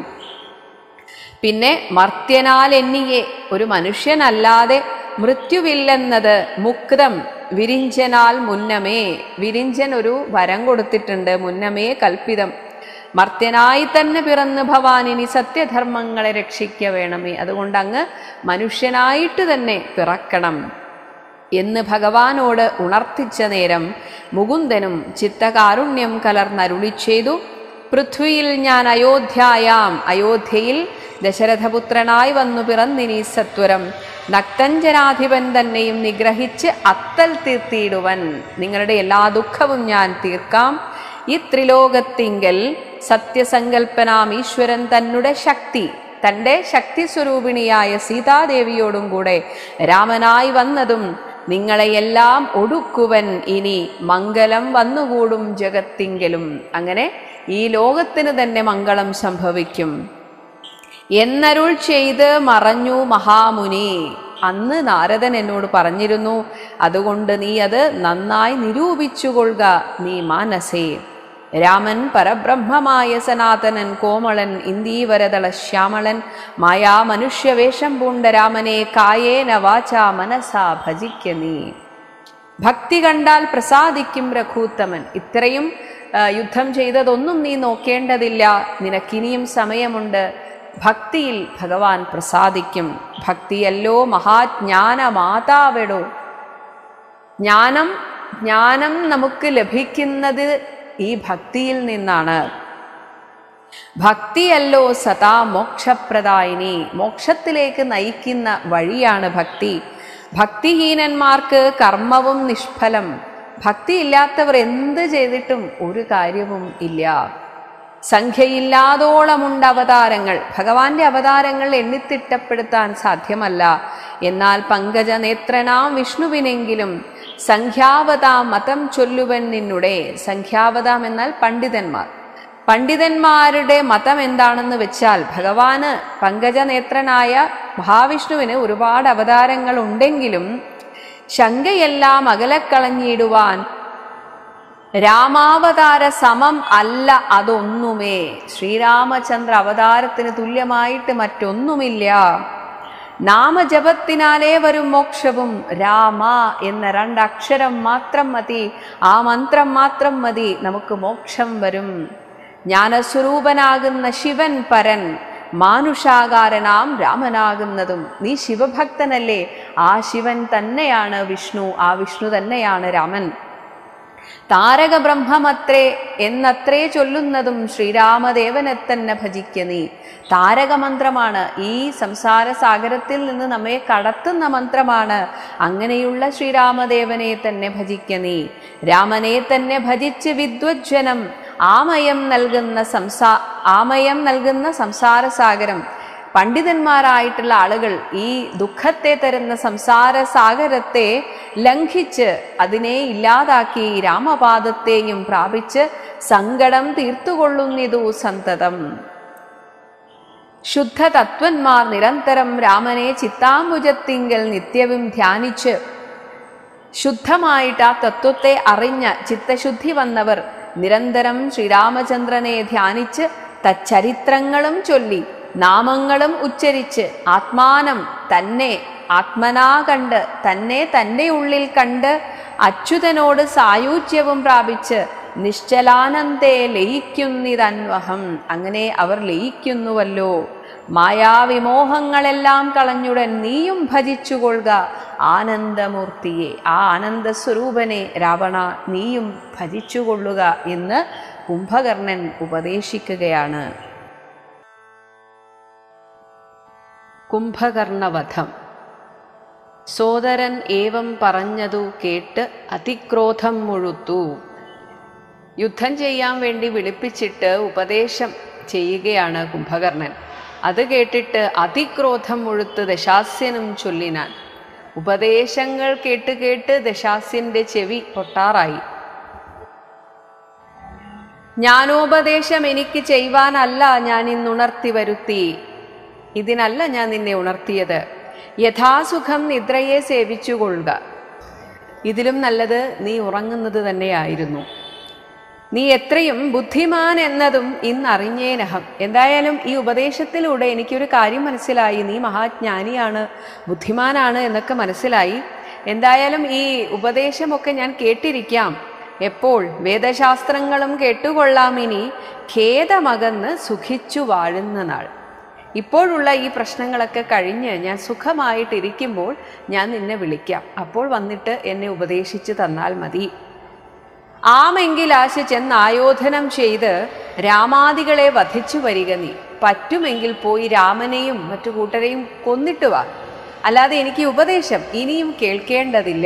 Speaker 2: പിന്നെ മർത്യനാൽ എന്നിയെ ഒരു മനുഷ്യനല്ലാതെ മൃത്യുവില്ലെന്നത് മുക്തം വിരിഞ്ചനാൽ മുന്നമേ വിരിഞ്ചൻ ഒരു വരം കൊടുത്തിട്ടുണ്ട് മുന്നമേ കൽപ്പിതം മർത്യനായി തന്നെ പിറന്ന് ഭവാനിനി സത്യധർമ്മങ്ങളെ രക്ഷിക്ക വേണമേ അതുകൊണ്ട് അങ്ങ് മനുഷ്യനായിട്ട് തന്നെ പിറക്കണം എന്ന് ഭഗവാനോട് ഉണർത്തിച്ച നേരം മുകുന്ദനും ചിത്തകാരുണ്യം കലർന്നരുളി ചെയ്തു പൃഥ്വിയിൽ ഞാൻ അയോധ്യായാം അയോധ്യയിൽ ദശരഥപുത്രനായി വന്നു പിറന്നിനി സത്വരം നക്തഞ്ജനാധിപൻ തന്നെയും നിഗ്രഹിച്ച് അത്തൽ തീർത്തിയിടുവൻ നിങ്ങളുടെ എല്ലാ ദുഃഖവും ഞാൻ തീർക്കാം ഈ ത്രിലോകത്തിങ്കൽ സത്യസങ്കൽപ്പനാം ഈശ്വരൻ തന്നെ ശക്തി തൻ്റെ ശക്തി സ്വരൂപിണിയായ സീതാദേവിയോടും കൂടെ രാമനായി വന്നതും നിങ്ങളെയെല്ലാം ഒടുക്കുവൻ ഇനി മംഗലം വന്നുകൂടും ജഗത്തിങ്കലും അങ്ങനെ ഈ ലോകത്തിന് തന്നെ മംഗളം സംഭവിക്കും എന്നരുൾ ചെയ്ത് മറഞ്ഞു മഹാമുനി അന്ന് നാരദൻ എന്നോട് പറഞ്ഞിരുന്നു അതുകൊണ്ട് നീ അത് നന്നായി നിരൂപിച്ചുകൊള്ളുക നീ മാനസേ രാമൻ പരബ്രഹ്മമായ സനാതനൻ കോമളൻ ഇന്ദീവരതള ശ്യാമളൻ മായാ മനുഷ്യവേഷം പൂണ്ട രാമനെ കായേന വാചാ മനസാ ഭജിക്ക നീ ഭക്തി കണ്ടാൽ പ്രസാദിക്കും രഘൂത്തമൻ ഇത്രയും ആ, യുദ്ധം ചെയ്തതൊന്നും നീ നോക്കേണ്ടതില്ല നിനക്കിനിയും സമയമുണ്ട് ഭക്തിയിൽ ഭഗവാൻ പ്രസാദിക്കും ഭക്തിയല്ലോ മഹാജ്ഞാന മാതാവെടോ ജ്ഞാനം ജ്ഞാനം നമുക്ക് ലഭിക്കുന്നത് ഈ ഭക്തിയിൽ നിന്നാണ് ഭക്തിയല്ലോ സദാ മോക്ഷപ്രദായിനി മോക്ഷത്തിലേക്ക് നയിക്കുന്ന വഴിയാണ് ഭക്തി ഭക്തിഹീനന്മാർക്ക് കർമ്മവും നിഷ്ഫലം ഭക്തിയില്ലാത്തവർ എന്ത് ചെയ്തിട്ടും ഒരു കാര്യവും ഇല്ല സംഖ്യയില്ലാതോളമുണ്ട് അവതാരങ്ങൾ ഭഗവാന്റെ അവതാരങ്ങൾ എണ്ണിത്തിട്ടപ്പെടുത്താൻ സാധ്യമല്ല എന്നാൽ പങ്കജനേത്രനാം വിഷ്ണുവിനെങ്കിലും സംഖ്യാവതാം മതം ചൊല്ലുവൻ നിന്നുടെ സംഖ്യാവതാം എന്നാൽ പണ്ഡിതന്മാർ പണ്ഡിതന്മാരുടെ മതം എന്താണെന്ന് വെച്ചാൽ ഭഗവാന് പങ്കജനേത്രനായ മഹാവിഷ്ണുവിന് ഒരുപാട് അവതാരങ്ങൾ ഉണ്ടെങ്കിലും ശങ്കയെല്ലാം അകലക്കളഞ്ഞിടുവാൻ രാമാവതാര സമം അല്ല അതൊന്നുമേ ശ്രീരാമചന്ദ്ര അവതാരത്തിന് തുല്യമായിട്ട് മറ്റൊന്നുമില്ല നാമജപത്തിനാലേ വരും മോക്ഷവും രാമ എന്ന രണ്ടക്ഷരം മാത്രം മതി ആ മന്ത്രം മാത്രം മതി നമുക്ക് മോക്ഷം വരും ജ്ഞാനസ്വരൂപനാകുന്ന ശിവൻ പരൻ മാനുഷാകാരനാം രാമനാകുന്നതും നീ ശിവഭക്തനല്ലേ ആ ശിവൻ തന്നെയാണ് വിഷ്ണു ആ വിഷ്ണു തന്നെയാണ് രാമൻ താരക ബ്രഹ്മമത്രേ എന്നത്രേ ചൊല്ലുന്നതും ശ്രീരാമദേവനെ തന്നെ ഭജിക്ക നീ താരക മന്ത്രമാണ് ഈ സംസാര സാഗരത്തിൽ നിന്ന് നമ്മെ കടത്തുന്ന മന്ത്രമാണ് അങ്ങനെയുള്ള ശ്രീരാമദേവനെ തന്നെ ഭജിക്ക നീ രാമനെ തന്നെ ഭജിച്ച് വിദ്വജ്ജനം ആമയം നൽകുന്ന സംസാ ആമയം നൽകുന്ന സംസാര സാഗരം പണ്ഡിതന്മാരായിട്ടുള്ള ആളുകൾ ഈ ദുഃഖത്തെ തരുന്ന സംസാര സാഗരത്തെ ലംഘിച്ച് അതിനെ ഇല്ലാതാക്കി രാമപാദത്തെയും പ്രാപിച്ച് സങ്കടം തീർത്തുകൊള്ളുന്നിതു സന്തതം ശുദ്ധ തത്വന്മാർ നിരന്തരം രാമനെ ചിത്താംബുജത്തിങ്കൽ നിത്യവും ധ്യാനിച്ച് ശുദ്ധമായിട്ട് ആ തത്വത്തെ അറിഞ്ഞ ചിത്തശുദ്ധി വന്നവർ നിരന്തരം ശ്രീരാമചന്ദ്രനെ ധ്യാനിച്ച് തച്ചരിത്രങ്ങളും ചൊല്ലി നാമങ്ങളും ഉച്ചരിച്ച് ആത്മാനം തന്നെ ആത്മനാ കണ്ട് തന്നെ തൻ്റെ ഉള്ളിൽ കണ്ട് അച്യുതനോട് സായുജ്യവും പ്രാപിച്ച് നിശ്ചലാനന്ദേ ലയിക്കുന്നിതന്വഹം അങ്ങനെ അവർ ലയിക്കുന്നുവല്ലോ മായാവിമോഹങ്ങളെല്ലാം കളഞ്ഞുടൻ നീയും ഭജിച്ചുകൊള്ളുക ആനന്ദമൂർത്തിയെ ആ ആനന്ദസ്വരൂപനെ രാവണ നീയും ഭജിച്ചുകൊള്ളുക എന്ന് കുംഭകർണൻ ഉപദേശിക്കുകയാണ് കുംഭകർണവധം സോദരൻ ഏവം പറഞ്ഞതു കേട്ട് അതിക്രോധം മുഴുത്തു യുദ്ധം ചെയ്യാൻ വേണ്ടി വിളിപ്പിച്ചിട്ട് ഉപദേശം ചെയ്യുകയാണ് കുംഭകർണൻ അത് കേട്ടിട്ട് അതിക്രോധം മുഴുത്ത് ദശാസ്യനും ചൊല്ലിനാൻ ഉപദേശങ്ങൾ കേട്ട് കേട്ട് ദശാസ്യന്റെ ചെവി പൊട്ടാറായി ജ്ഞാനോപദേശം എനിക്ക് ചെയ്യുവാനല്ല ഞാൻ ഇന്നുണർത്തി വരുത്തി ഇതിനല്ല ഞാൻ നിന്നെ ഉണർത്തിയത് യഥാസുഖം നിദ്രയെ സേവിച്ചുകൊള്ളുക ഇതിലും നല്ലത് നീ ഉറങ്ങുന്നത് തന്നെയായിരുന്നു നീ എത്രയും ബുദ്ധിമാൻ എന്നതും ഇന്നറിഞ്ഞേനഹം എന്തായാലും ഈ ഉപദേശത്തിലൂടെ എനിക്കൊരു കാര്യം മനസ്സിലായി നീ മഹാജ്ഞാനിയാണ് ബുദ്ധിമാനാണ് എന്നൊക്കെ മനസ്സിലായി എന്തായാലും ഈ ഉപദേശമൊക്കെ ഞാൻ കേട്ടിരിക്കാം എപ്പോൾ വേദശാസ്ത്രങ്ങളും കേട്ടുകൊള്ളാം ഇനി ഖേദമകന്ന് സുഖിച്ചു വാഴുന്ന നാൾ ഇപ്പോഴുള്ള ഈ പ്രശ്നങ്ങളൊക്കെ കഴിഞ്ഞ് ഞാൻ സുഖമായിട്ടിരിക്കുമ്പോൾ ഞാൻ നിന്നെ വിളിക്കാം അപ്പോൾ വന്നിട്ട് എന്നെ ഉപദേശിച്ചു തന്നാൽ മതി ആമെങ്കിൽ ആശ ചെന്ന് ആയോധനം ചെയ്ത് രാമാദികളെ വധിച്ചു വരിക നീ പറ്റുമെങ്കിൽ പോയി രാമനെയും മറ്റു കൂട്ടരെയും കൊന്നിട്ട് വാ അല്ലാതെ എനിക്ക് ഉപദേശം ഇനിയും കേൾക്കേണ്ടതില്ല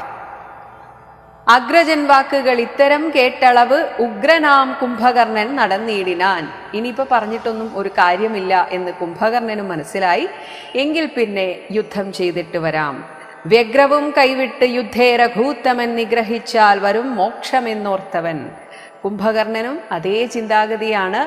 Speaker 2: അഗ്രജൻ വാക്കുകൾ ഇത്തരം കേട്ടളവ് ഉഗ്രനാം കുംഭകർണൻ നടന്നിടിനാൻ ഇനിയിപ്പോ പറഞ്ഞിട്ടൊന്നും ഒരു കാര്യമില്ല എന്ന് കുംഭകർണനും മനസ്സിലായി എങ്കിൽ പിന്നെ യുദ്ധം ചെയ്തിട്ട് വരാം വ്യഗ്രവും കൈവിട്ട് യുദ്ധേ രഘൂത്തമൻ നിഗ്രഹിച്ചാൽ വരും മോക്ഷമെന്നോർത്തവൻ കുംഭകർണനും അതേ ചിന്താഗതിയാണ്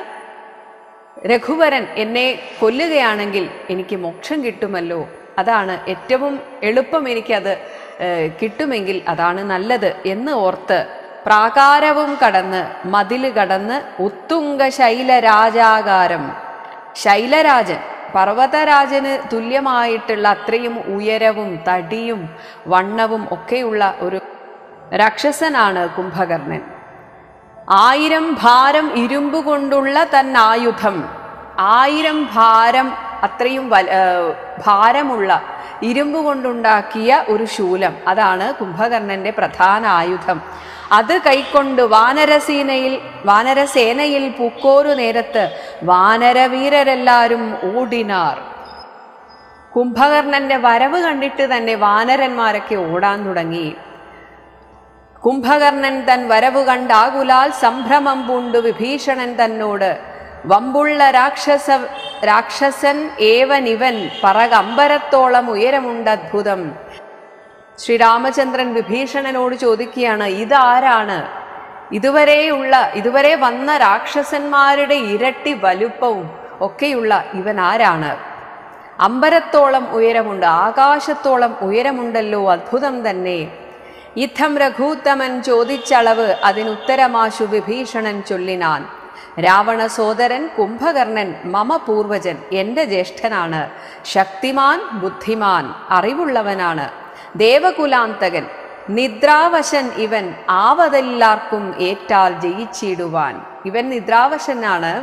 Speaker 2: രഘുവരൻ എന്നെ കൊല്ലുകയാണെങ്കിൽ എനിക്ക് മോക്ഷം കിട്ടുമല്ലോ അതാണ് ഏറ്റവും എളുപ്പം എനിക്കത് ഏഹ്, കിട്ടുമെങ്കിൽ അതാണ് നല്ലത് എന്ന് ഓർത്ത് പ്രാകാരവും കടന്ന് മതില് കടന്ന് ഉത്തുംഗ ശൈലരാജാകാരം ശൈലരാജൻ പർവ്വതരാജന് തുല്യമായിട്ടുള്ള അത്രയും ഉയരവും തടിയും വണ്ണവും ഒക്കെയുള്ള ഒരു രാക്ഷസനാണ് കുംഭകർണൻ ആയിരം ഭാരം ഇരുമ്പ് കൊണ്ടുള്ള തന്നായുധം ആയിരം ഭാരം അത്രയും വല ഏർ ഭാരമുള്ള ഇരുമ്പ് കൊണ്ടുണ്ടാക്കിയ ഒരു ശൂലം അതാണ് കുംഭകർണന്റെ പ്രധാന ആയുധം അത് കൈക്കൊണ്ട് വാനരസേനയിൽ വാനരസേനയിൽ പൂക്കോരു നേരത്ത് വാനരവീരരെല്ലാരും ഓടിനാർ കുംഭകർണന്റെ വരവ് കണ്ടിട്ട് തന്നെ വാനരന്മാരൊക്കെ ഓടാൻ തുടങ്ങി കുംഭകർണൻ തൻ വരവ് കണ്ടാകുലാൽ സംഭ്രമം പൂണ്ടു വിഭീഷണൻ തന്നോട് വമ്പുള്ള രാക്ഷസ രാക്ഷസൻ ഏവനിവൻ പറകമ്പരത്തോളം ഉയരമുണ്ട് അദ്ഭുതം ശ്രീരാമചന്ദ്രൻ വിഭീഷണനോട് ചോദിക്കുകയാണ് ഇതാരാണ് ഇതുവരെയുള്ള ഇതുവരെ വന്ന രാക്ഷസന്മാരുടെ ഇരട്ടി വലുപ്പവും ഒക്കെയുള്ള ഇവൻ ആരാണ് അമ്പരത്തോളം ഉയരമുണ്ട് ആകാശത്തോളം ഉയരമുണ്ടല്ലോ അദ്ഭുതം തന്നെ ഇത്തം രഘൂത്തമൻ ചോദിച്ചളവ് അതിനുത്തരമാശു വിഭീഷണൻ ചൊല്ലിനാൻ രാവണ സോദരൻ കുംഭകർണൻ മമ പൂർവജൻ എൻ്റെ ജ്യേഷ്ഠനാണ് ശക്തിമാൻ ബുദ്ധിമാൻ അറിവുള്ളവനാണ് ദേവകുലാന്തകൻ നിദ്രാവശൻ ഇവൻ ആവതെല്ലാവർക്കും ഏറ്റാൽ ജയിച്ചിടുവാൻ ഇവൻ നിദ്രാവശനാണ്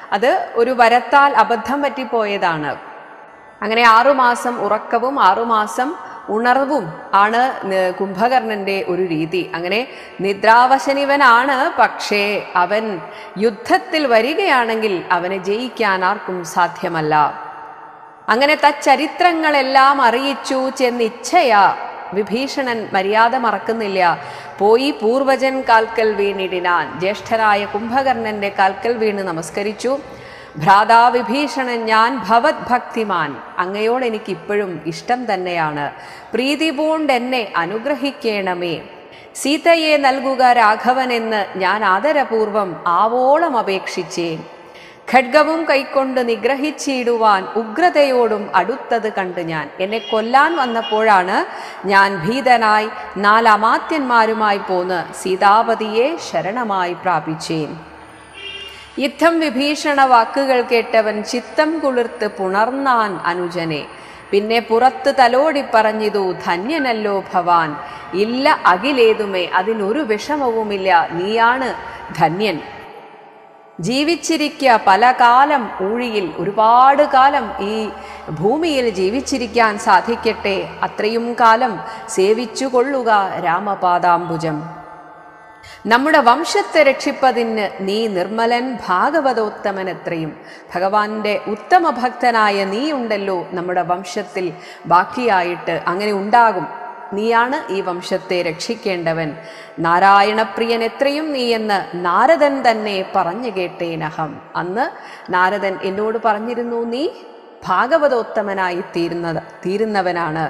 Speaker 2: അത് ഒരു വരത്താൽ അബദ്ധം പറ്റിപ്പോയതാണ് അങ്ങനെ ആറുമാസം ഉറക്കവും ആറുമാസം ഉണർവും ആണ് ന- കുംഭകർണന്റെ ഒരു രീതി അങ്ങനെ നിദ്രാവശനിവനാണ് പക്ഷേ അവൻ യുദ്ധത്തിൽ വരികയാണെങ്കിൽ അവനെ ജയിക്കാൻ ആർക്കും സാധ്യമല്ല അങ്ങനെ തച്ചരിത്രങ്ങളെല്ലാം അറിയിച്ചു ചെന്നിച്ഛയ വിഭീഷണൻ മര്യാദ മറക്കുന്നില്ല പോയി പൂർവജൻ കാൽക്കൽ വീണിടിനാൻ ജ്യേഷ്ഠനായ കുംഭകർണന്റെ കാൽക്കൽ വീണ് നമസ്കരിച്ചു ഭ്രാതാ വിഭീഷണൻ ഞാൻ ഭവത് ഭക്തിമാൻ അങ്ങയോട് എനിക്ക് ഇപ്പോഴും ഇഷ്ടം തന്നെയാണ് പ്രീതി പൂണ്ട് എന്നെ അനുഗ്രഹിക്കണമേ സീതയെ നൽകുക രാഘവനെന്ന് ഞാൻ ആദരപൂർവം ആവോളം അപേക്ഷിച്ചേൻ ഖഡ്ഗവും കൈക്കൊണ്ട് നിഗ്രഹിച്ചിടുവാൻ ഉഗ്രതയോടും അടുത്തത് കണ്ട് ഞാൻ എന്നെ കൊല്ലാൻ വന്നപ്പോഴാണ് ഞാൻ ഭീതനായി നാലമാത്യന്മാരുമായി പോന്ന് സീതാപതിയെ ശരണമായി പ്രാപിച്ചേൻ യുദ്ധം വിഭീഷണ വാക്കുകൾ കേട്ടവൻ ചിത്തം കുളിർത്ത് പുണർന്നാൻ അനുജനെ പിന്നെ പുറത്ത് തലോടി പറഞ്ഞിതു ധന്യനല്ലോ ഭവാൻ ഇല്ല അകിലേതുമേ അതിനൊരു വിഷമവുമില്ല നീയാണ് ധന്യൻ ജീവിച്ചിരിക്കുക പല കാലം ഊഴിയിൽ ഒരുപാട് കാലം ഈ ഭൂമിയിൽ ജീവിച്ചിരിക്കാൻ സാധിക്കട്ടെ അത്രയും കാലം സേവിച്ചു കൊള്ളുക രാമപാദാംബുജം നമ്മുടെ വംശത്തെ രക്ഷിപ്പതിന് നീ നിർമ്മലൻ ഭാഗവതോത്തമൻ എത്രയും ഭഗവാന്റെ ഉത്തമ ഭക്തനായ നീ ഉണ്ടല്ലോ നമ്മുടെ വംശത്തിൽ ബാക്കിയായിട്ട് അങ്ങനെ ഉണ്ടാകും നീയാണ് ഈ വംശത്തെ രക്ഷിക്കേണ്ടവൻ നാരായണപ്രിയൻ എത്രയും നീ എന്ന് നാരദൻ തന്നെ പറഞ്ഞു കേട്ടേനഹം അന്ന് നാരദൻ എന്നോട് പറഞ്ഞിരുന്നു നീ ഭാഗവതോത്തമനായി തീരുന്നത് തീരുന്നവനാണ്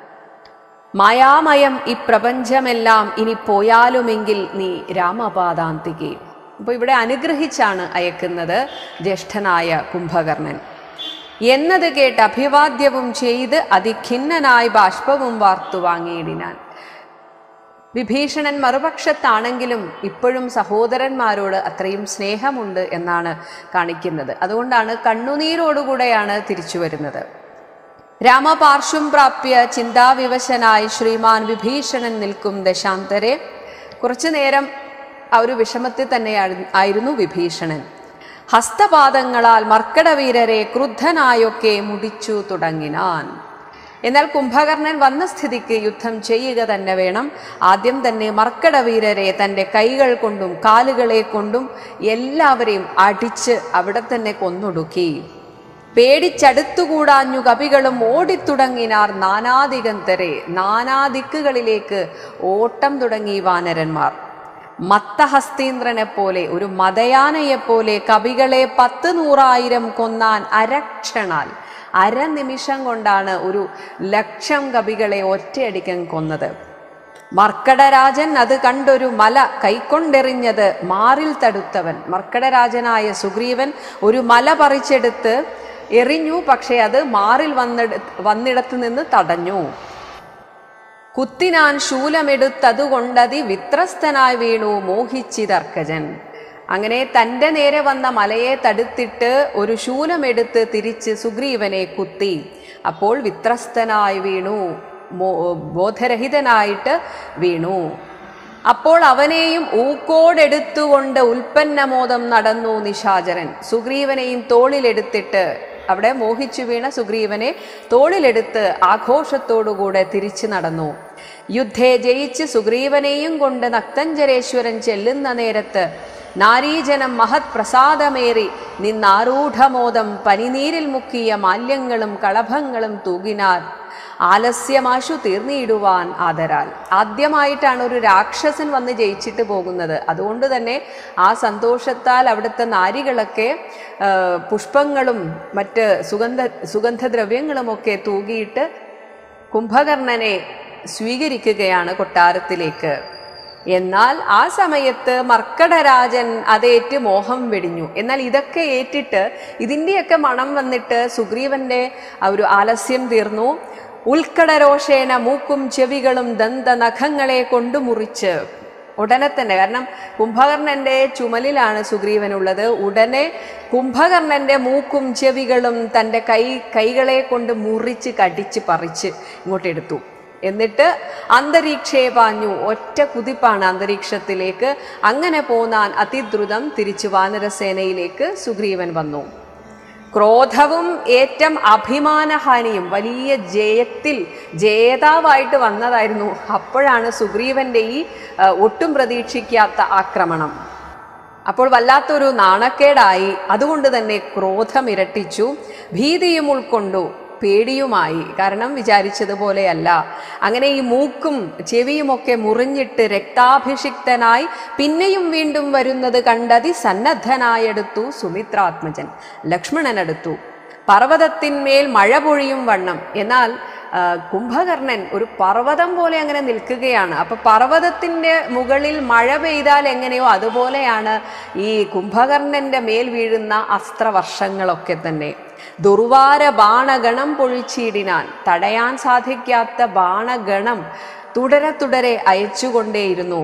Speaker 2: മായാമയം ഈ പ്രപഞ്ചമെല്ലാം ഇനി പോയാലുമെങ്കിൽ നീ രാമപാദാന്തികെ അപ്പോൾ ഇവിടെ അനുഗ്രഹിച്ചാണ് അയക്കുന്നത് ജ്യേഷ്ഠനായ കുംഭകർണൻ എന്നത് കേട്ട് അഭിവാദ്യവും ചെയ്ത് അതിഖിന്നനായി ബാഷ്പവും വാർത്തു വാങ്ങിയിടിനാൻ വിഭീഷണൻ മറുപക്ഷത്താണെങ്കിലും ഇപ്പോഴും സഹോദരന്മാരോട് അത്രയും സ്നേഹമുണ്ട് എന്നാണ് കാണിക്കുന്നത് അതുകൊണ്ടാണ് കണ്ണുനീരോടുകൂടെയാണ് തിരിച്ചു വരുന്നത് രാമപാർശ്വം പ്രാപ്യ ചിന്താവിവശനായി ശ്രീമാൻ വിഭീഷണൻ നിൽക്കും ദശാന്തരെ കുറച്ചു നേരം ആ ഒരു വിഷമത്തിൽ തന്നെ ആയിരുന്നു വിഭീഷണൻ ഹസ്തപാദങ്ങളാൽ മർക്കടവീരരെ ക്രുദ്ധനായൊക്കെ മുടിച്ചു തുടങ്ങിനാൻ എന്നാൽ കുംഭകർണൻ വന്ന സ്ഥിതിക്ക് യുദ്ധം ചെയ്യുക തന്നെ വേണം ആദ്യം തന്നെ മർക്കടവീരരെ തൻ്റെ കൈകൾ കൊണ്ടും കാലുകളെ കൊണ്ടും എല്ലാവരെയും അടിച്ച് അവിടെ തന്നെ കൊന്നൊടുക്കി പേടിച്ചടുത്തുകൂടാഞ്ഞു കവികളും ഓടിത്തുടങ്ങിനാർ നാനാദിഗന്തരെ നാനാദിക്കുകളിലേക്ക് ഓട്ടം തുടങ്ങി വാനരന്മാർ മത്തഹസ്തീന്ദ്രനെ പോലെ ഒരു മതയാനയെപ്പോലെ കവികളെ പത്ത് നൂറായിരം കൊന്നാൻ അരക്ഷണാൽ അരനിമിഷം കൊണ്ടാണ് ഒരു ലക്ഷം കവികളെ ഒറ്റയടിക്കൻ കൊന്നത് മർക്കടരാജൻ അത് കണ്ടൊരു മല കൈക്കൊണ്ടെറിഞ്ഞത് മാറിൽ തടുത്തവൻ മർക്കടരാജനായ സുഗ്രീവൻ ഒരു മല പറിച്ചെടുത്ത് എറിഞ്ഞു പക്ഷേ അത് മാറിൽ വന്നെട വന്നിടത്ത് നിന്ന് തടഞ്ഞു കുത്തിനാൻ ശൂലമെടുത്തതുകൊണ്ടതി വിത്രസ്തനായി വീണു മോഹിച്ചിതർക്കജൻ അങ്ങനെ തൻ്റെ നേരെ വന്ന മലയെ തടുത്തിട്ട് ഒരു ശൂലമെടുത്ത് തിരിച്ച് സുഗ്രീവനെ കുത്തി അപ്പോൾ വിത്രസ്തനായി വീണു മോ ബോധരഹിതനായിട്ട് വീണു അപ്പോൾ അവനെയും ഊക്കോടെടുത്തുകൊണ്ട് ഉൽപ്പന്നമോദം നടന്നു നിശാചരൻ സുഗ്രീവനെയും തോളിലെടുത്തിട്ട് അവിടെ മോഹിച്ചു വീണ സുഗ്രീവനെ തോളിലെടുത്ത് ആഘോഷത്തോടുകൂടെ തിരിച്ചു നടന്നു യുദ്ധേ ജയിച്ച് സുഗ്രീവനെയും കൊണ്ട് നക്തഞ്ചരേശ്വരൻ ചെല്ലുന്ന നേരത്ത് നാരീജനം മഹത് പ്രസാദമേറി നിന്നാരൂഢമോദം പനിനീരിൽ മുക്കിയ മാല്യങ്ങളും കളഭങ്ങളും തൂകിനാർ ആലസ്യമാശു തീർന്നിടുവാൻ ആദരാൽ ആദ്യമായിട്ടാണ് ഒരു രാക്ഷസൻ വന്ന് ജയിച്ചിട്ട് പോകുന്നത് അതുകൊണ്ട് തന്നെ ആ സന്തോഷത്താൽ അവിടുത്തെ നാരികളൊക്കെ ആ, പുഷ്പങ്ങളും മറ്റ് സുഗന്ധ സുഗന്ധദ്രവ്യങ്ങളുമൊക്കെ തൂകിയിട്ട് കുംഭകർണനെ സ്വീകരിക്കുകയാണ് കൊട്ടാരത്തിലേക്ക് എന്നാൽ ആ സമയത്ത് മർക്കടരാജൻ അതേറ്റ് മോഹം വെടിഞ്ഞു എന്നാൽ ഇതൊക്കെ ഏറ്റിട്ട് ഇതിൻ്റെയൊക്കെ മണം വന്നിട്ട് സുഗ്രീവന്റെ ആ ഒരു ആലസ്യം തീർന്നു ഉൽക്കടരോഷേന മൂക്കും ചെവികളും ദന്തനഖങ്ങളെ കൊണ്ടു മുറിച്ച് ഉടനെ തന്നെ കാരണം കുംഭകർണന്റെ ചുമലിലാണ് സുഗ്രീവനുള്ളത് ഉടനെ കുംഭകർണന്റെ മൂക്കും ചെവികളും തൻ്റെ കൈ കൈകളെ കൊണ്ട് മുറിച്ച് കടിച്ച് പറിച്ച് ഇങ്ങോട്ടെടുത്തു എന്നിട്ട് അന്തരീക്ഷേ പാഞ്ഞു ഒറ്റ കുതിപ്പാണ് അന്തരീക്ഷത്തിലേക്ക് അങ്ങനെ പോന്നാൻ അതിദ്രുതം തിരിച്ചു വാനരസേനയിലേക്ക് സുഗ്രീവൻ വന്നു ക്രോധവും ഏറ്റം അഭിമാനഹാനിയും വലിയ ജയത്തിൽ ജേതാവായിട്ട് വന്നതായിരുന്നു അപ്പോഴാണ് സുഗ്രീവന്റെ ഈ ആ, ഒട്ടും പ്രതീക്ഷിക്കാത്ത ആക്രമണം അപ്പോൾ വല്ലാത്തൊരു നാണക്കേടായി അതുകൊണ്ട് തന്നെ ക്രോധം ഇരട്ടിച്ചു ഭീതിയും ഉൾക്കൊണ്ടു പേടിയുമായി കാരണം വിചാരിച്ചതുപോലെയല്ല അങ്ങനെ ഈ മൂക്കും ചെവിയുമൊക്കെ മുറിഞ്ഞിട്ട് രക്താഭിഷിക്തനായി പിന്നെയും വീണ്ടും വരുന്നത് കണ്ടതി സന്നദ്ധനായെടുത്തു സുമിത്രാത്മജൻ ലക്ഷ്മണനെടുത്തു പർവ്വതത്തിന്മേൽ മഴ പൊഴിയും വണ്ണം എന്നാൽ ആ, കുംഭകർണൻ ഒരു പർവ്വതം പോലെ അങ്ങനെ നിൽക്കുകയാണ് അപ്പൊ പർവ്വതത്തിന്റെ മുകളിൽ മഴ പെയ്താൽ എങ്ങനെയോ അതുപോലെയാണ് ഈ കുംഭകർണന്റെ മേൽ വീഴുന്ന അസ്ത്രവർഷങ്ങളൊക്കെ തന്നെ ദുർവാര ബാണഗണം പൊഴിച്ചിടിനാൻ തടയാൻ സാധിക്കാത്ത ബാണഗണം തുടരെ തുടരെ അയച്ചുകൊണ്ടേയിരുന്നു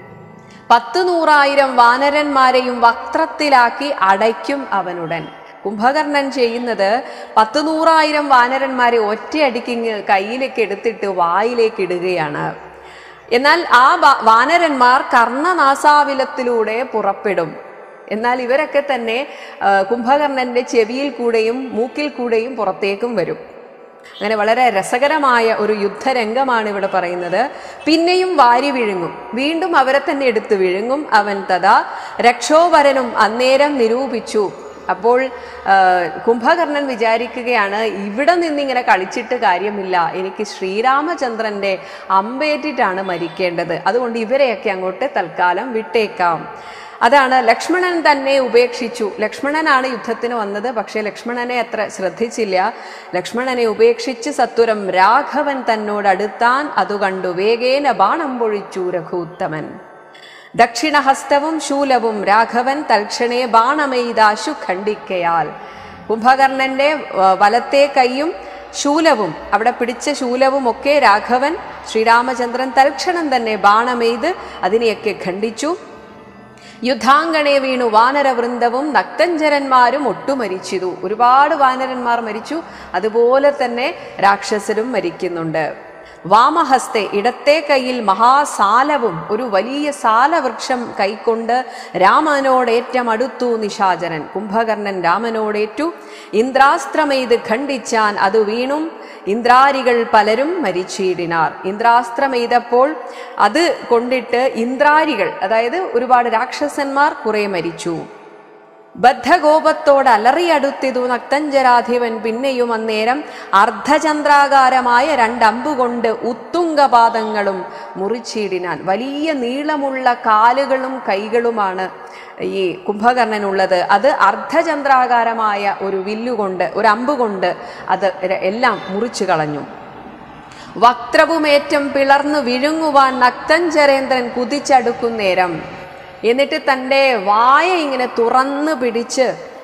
Speaker 2: പത്തു നൂറായിരം വാനരന്മാരെയും വക്ത്രത്തിലാക്കി അടയ്ക്കും അവനുടൻ കുംഭകർണൻ ചെയ്യുന്നത് പത്തു നൂറായിരം വാനരന്മാരെ ഒറ്റയടിക്ക് ഇങ്ങ് കയ്യിലേക്ക് എടുത്തിട്ട് വായിലേക്ക് ഇടുകയാണ് എന്നാൽ ആ വാ- വാനരന്മാർ കർണനാസാവിലത്തിലൂടെ പുറപ്പെടും എന്നാൽ ഇവരൊക്കെ തന്നെ ആ, കുംഭകർണന്റെ ചെവിയിൽ കൂടെയും മൂക്കിൽ കൂടെയും പുറത്തേക്കും വരും അങ്ങനെ വളരെ രസകരമായ ഒരു യുദ്ധരംഗമാണ് ഇവിടെ പറയുന്നത് പിന്നെയും വാരി വിഴുങ്ങും വീണ്ടും അവരെ തന്നെ എടുത്തു വിഴുങ്ങും അവൻ തഥാ രക്ഷോവരനും അന്നേരം നിരൂപിച്ചു അപ്പോൾ ആ, കുംഭകർണൻ വിചാരിക്കുകയാണ് ഇവിടെ നിന്നിങ്ങനെ കളിച്ചിട്ട് കാര്യമില്ല എനിക്ക് ശ്രീരാമചന്ദ്രന്റെ അമ്പേറ്റിട്ടാണ് മരിക്കേണ്ടത് അതുകൊണ്ട് ഇവരെയൊക്കെ അങ്ങോട്ട് തൽക്കാലം വിട്ടേക്കാം അതാണ് ലക്ഷ്മണൻ തന്നെ ഉപേക്ഷിച്ചു ലക്ഷ്മണനാണ് യുദ്ധത്തിന് വന്നത് പക്ഷേ ലക്ഷ്മണനെ അത്ര ശ്രദ്ധിച്ചില്ല ലക്ഷ്മണനെ ഉപേക്ഷിച്ച് സത്വരം രാഘവൻ തന്നോടടുത്താൻ അതു കണ്ടു വേഗേന ബാണം പൊഴിച്ചു രഘൂത്തമൻ ദക്ഷിണഹസ്തവും ശൂലവും രാഘവൻ തൽക്ഷണേ ബാണമെയ്താശു ഖണ്ഡിക്കയാൽ കുംഭകർണന്റെ വ- വലത്തെ കൈയും ശൂലവും അവിടെ പിടിച്ച ശൂലവും ഒക്കെ രാഘവൻ ശ്രീരാമചന്ദ്രൻ തൽക്ഷണം തന്നെ ബാണമെയ്ത് അതിനെയൊക്കെ ഖണ്ഡിച്ചു യുദ്ധാങ്കണേ വീണു വാനരവൃന്ദവും നക്തഞ്ചരന്മാരും ഒട്ടുമരിച്ചിതു ഒരുപാട് വാനരന്മാർ മരിച്ചു അതുപോലെ തന്നെ രാക്ഷസരും മരിക്കുന്നുണ്ട് വാമഹസ്തെ ഇടത്തെ കൈയിൽ മഹാസാലവും ഒരു വലിയ സാലവൃക്ഷം കൈക്കൊണ്ട് രാമനോടേറ്റം അടുത്തു നിശാചരൻ കുംഭകർണൻ രാമനോടേറ്റു ഇന്ദ്രാസ്ത്രമെയ്ത് ഖണ്ഡിച്ചാൻ അത് വീണും ഇന്ദ്രാരികൾ പലരും മരിച്ചിടിനാർ ഇന്ദ്രാസ്ത്രമെയ്തപ്പോൾ അത് കൊണ്ടിട്ട് ഇന്ദ്രാരികൾ അതായത് ഒരുപാട് രാക്ഷസന്മാർ കുറെ മരിച്ചു ബദ്ധകോപത്തോട് അലറിയടുത്തിതു നക്തഞ്ചരാധിപൻ പിന്നെയും അന്നേരം അർദ്ധചന്ദ്രാകാരമായ രണ്ടമ്പുകൊണ്ട് ഉത്തുംഗപാദങ്ങളും മുറിച്ചിടിനാൻ വലിയ നീളമുള്ള കാലുകളും കൈകളുമാണ് ഈ കുംഭകർണനുള്ളത് അത് അർദ്ധചന്ദ്രാകാരമായ ഒരു വില്ലുകൊണ്ട് ഒരു അമ്പ് കൊണ്ട് അത് ര- എല്ലാം മുറിച്ചു കളഞ്ഞു വക്രവുമേറ്റം പിളർന്നു വിഴുങ്ങുവാൻ നക്തഞ്ചരേന്ദ്രൻ കുതിച്ചടുക്കുന്നേരം എന്നിട്ട് തൻ്റെ വായ ഇങ്ങനെ തുറന്നു പിടിച്ച്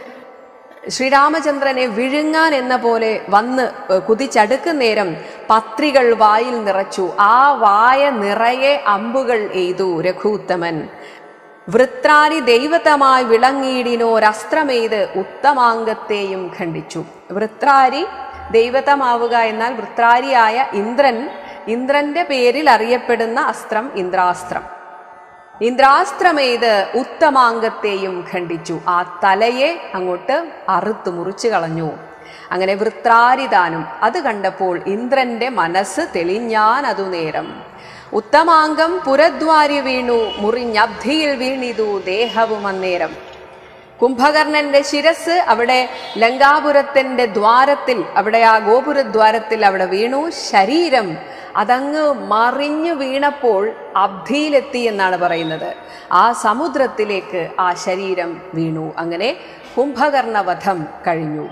Speaker 2: ശ്രീരാമചന്ദ്രനെ വിഴുങ്ങാൻ എന്ന പോലെ വന്ന് ഏഹ്, കുതിച്ചടുക്കുന്നേരം പത്രികൾ വായിൽ നിറച്ചു ആ വായ നിറയെ അമ്പുകൾ എയ്തു രഘൂത്തമൻ വൃത്രാരി ദൈവതമായി വിളങ്ങിയിടിനോരസ്ത്രമെയ്ത് ഉത്തമാംഗത്തെയും ഖണ്ഡിച്ചു വൃത്രാരി ദൈവതമാവുക എന്നാൽ വൃത്രാരിയായ ഇന്ദ്രൻ ഇന്ദ്രന്റെ പേരിൽ അറിയപ്പെടുന്ന അസ്ത്രം ഇന്ദ്രാസ്ത്രം ഇന്ദ്രാസ്ത്രമെയ്ത് ഉത്തമാംഗത്തെയും ഖണ്ഡിച്ചു ആ തലയെ അങ്ങോട്ട് അറുത്തു മുറിച്ചു കളഞ്ഞു അങ്ങനെ വൃത്രാരിതാനും അത് കണ്ടപ്പോൾ ഇന്ദ്രന്റെ മനസ്സ് തെളിഞ്ഞാൻ അതു നേരം ഉത്തമാംഗം പുരദ്വാരി വീണു മുറിഞ്ഞബ്ധിയിൽ വീണിതു ദേഹവും അന്നേരം കുംഭകർണന്റെ ശിരസ് അവിടെ ലങ്കാപുരത്തിന്റെ ദ്വാരത്തിൽ അവിടെ ആ ഗോപുരദ്വാരത്തിൽ അവിടെ വീണു ശരീരം അതങ്ങ് മറിഞ്ഞു വീണപ്പോൾ അബ്ധിയിലെത്തി എന്നാണ് പറയുന്നത് ആ സമുദ്രത്തിലേക്ക് ആ ശരീരം വീണു അങ്ങനെ കുംഭകർണവധം കഴിഞ്ഞു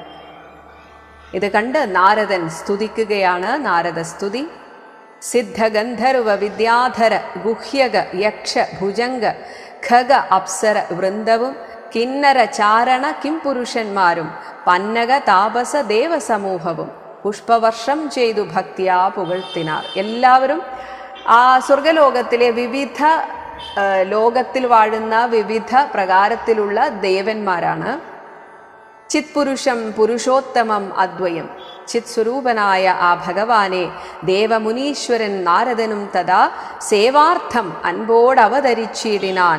Speaker 2: ഇത് കണ്ട് നാരദൻ സ്തുതിക്കുകയാണ് നാരദ സ്തുതി സിദ്ധഗന്ധർവ വിദ്യാധര ഗുഹ്യക യക്ഷ ഭുജംഗ ഖഗ അപ്സര വൃന്ദവും കിന്നര ചാരണ കിംപുരുഷന്മാരും പന്നക താപസ ദേവസമൂഹവും പുഷ്പവർഷം ചെയ്തു ഭക്തിയാ പുകഴ്ത്തിനാർ എല്ലാവരും ആ സ്വർഗലോകത്തിലെ വിവിധ ആ, ലോകത്തിൽ വാഴുന്ന വിവിധ പ്രകാരത്തിലുള്ള ദേവന്മാരാണ് ചിത്പുരുഷം പുരുഷോത്തമം അദ്വയം ചിത്സ്വരൂപനായ ആ ഭഗവാനെ ദേവമുനീശ്വരൻ നാരദനും തഥാ സേവാർത്ഥം അൻപോടവതരിച്ചിടിനാൻ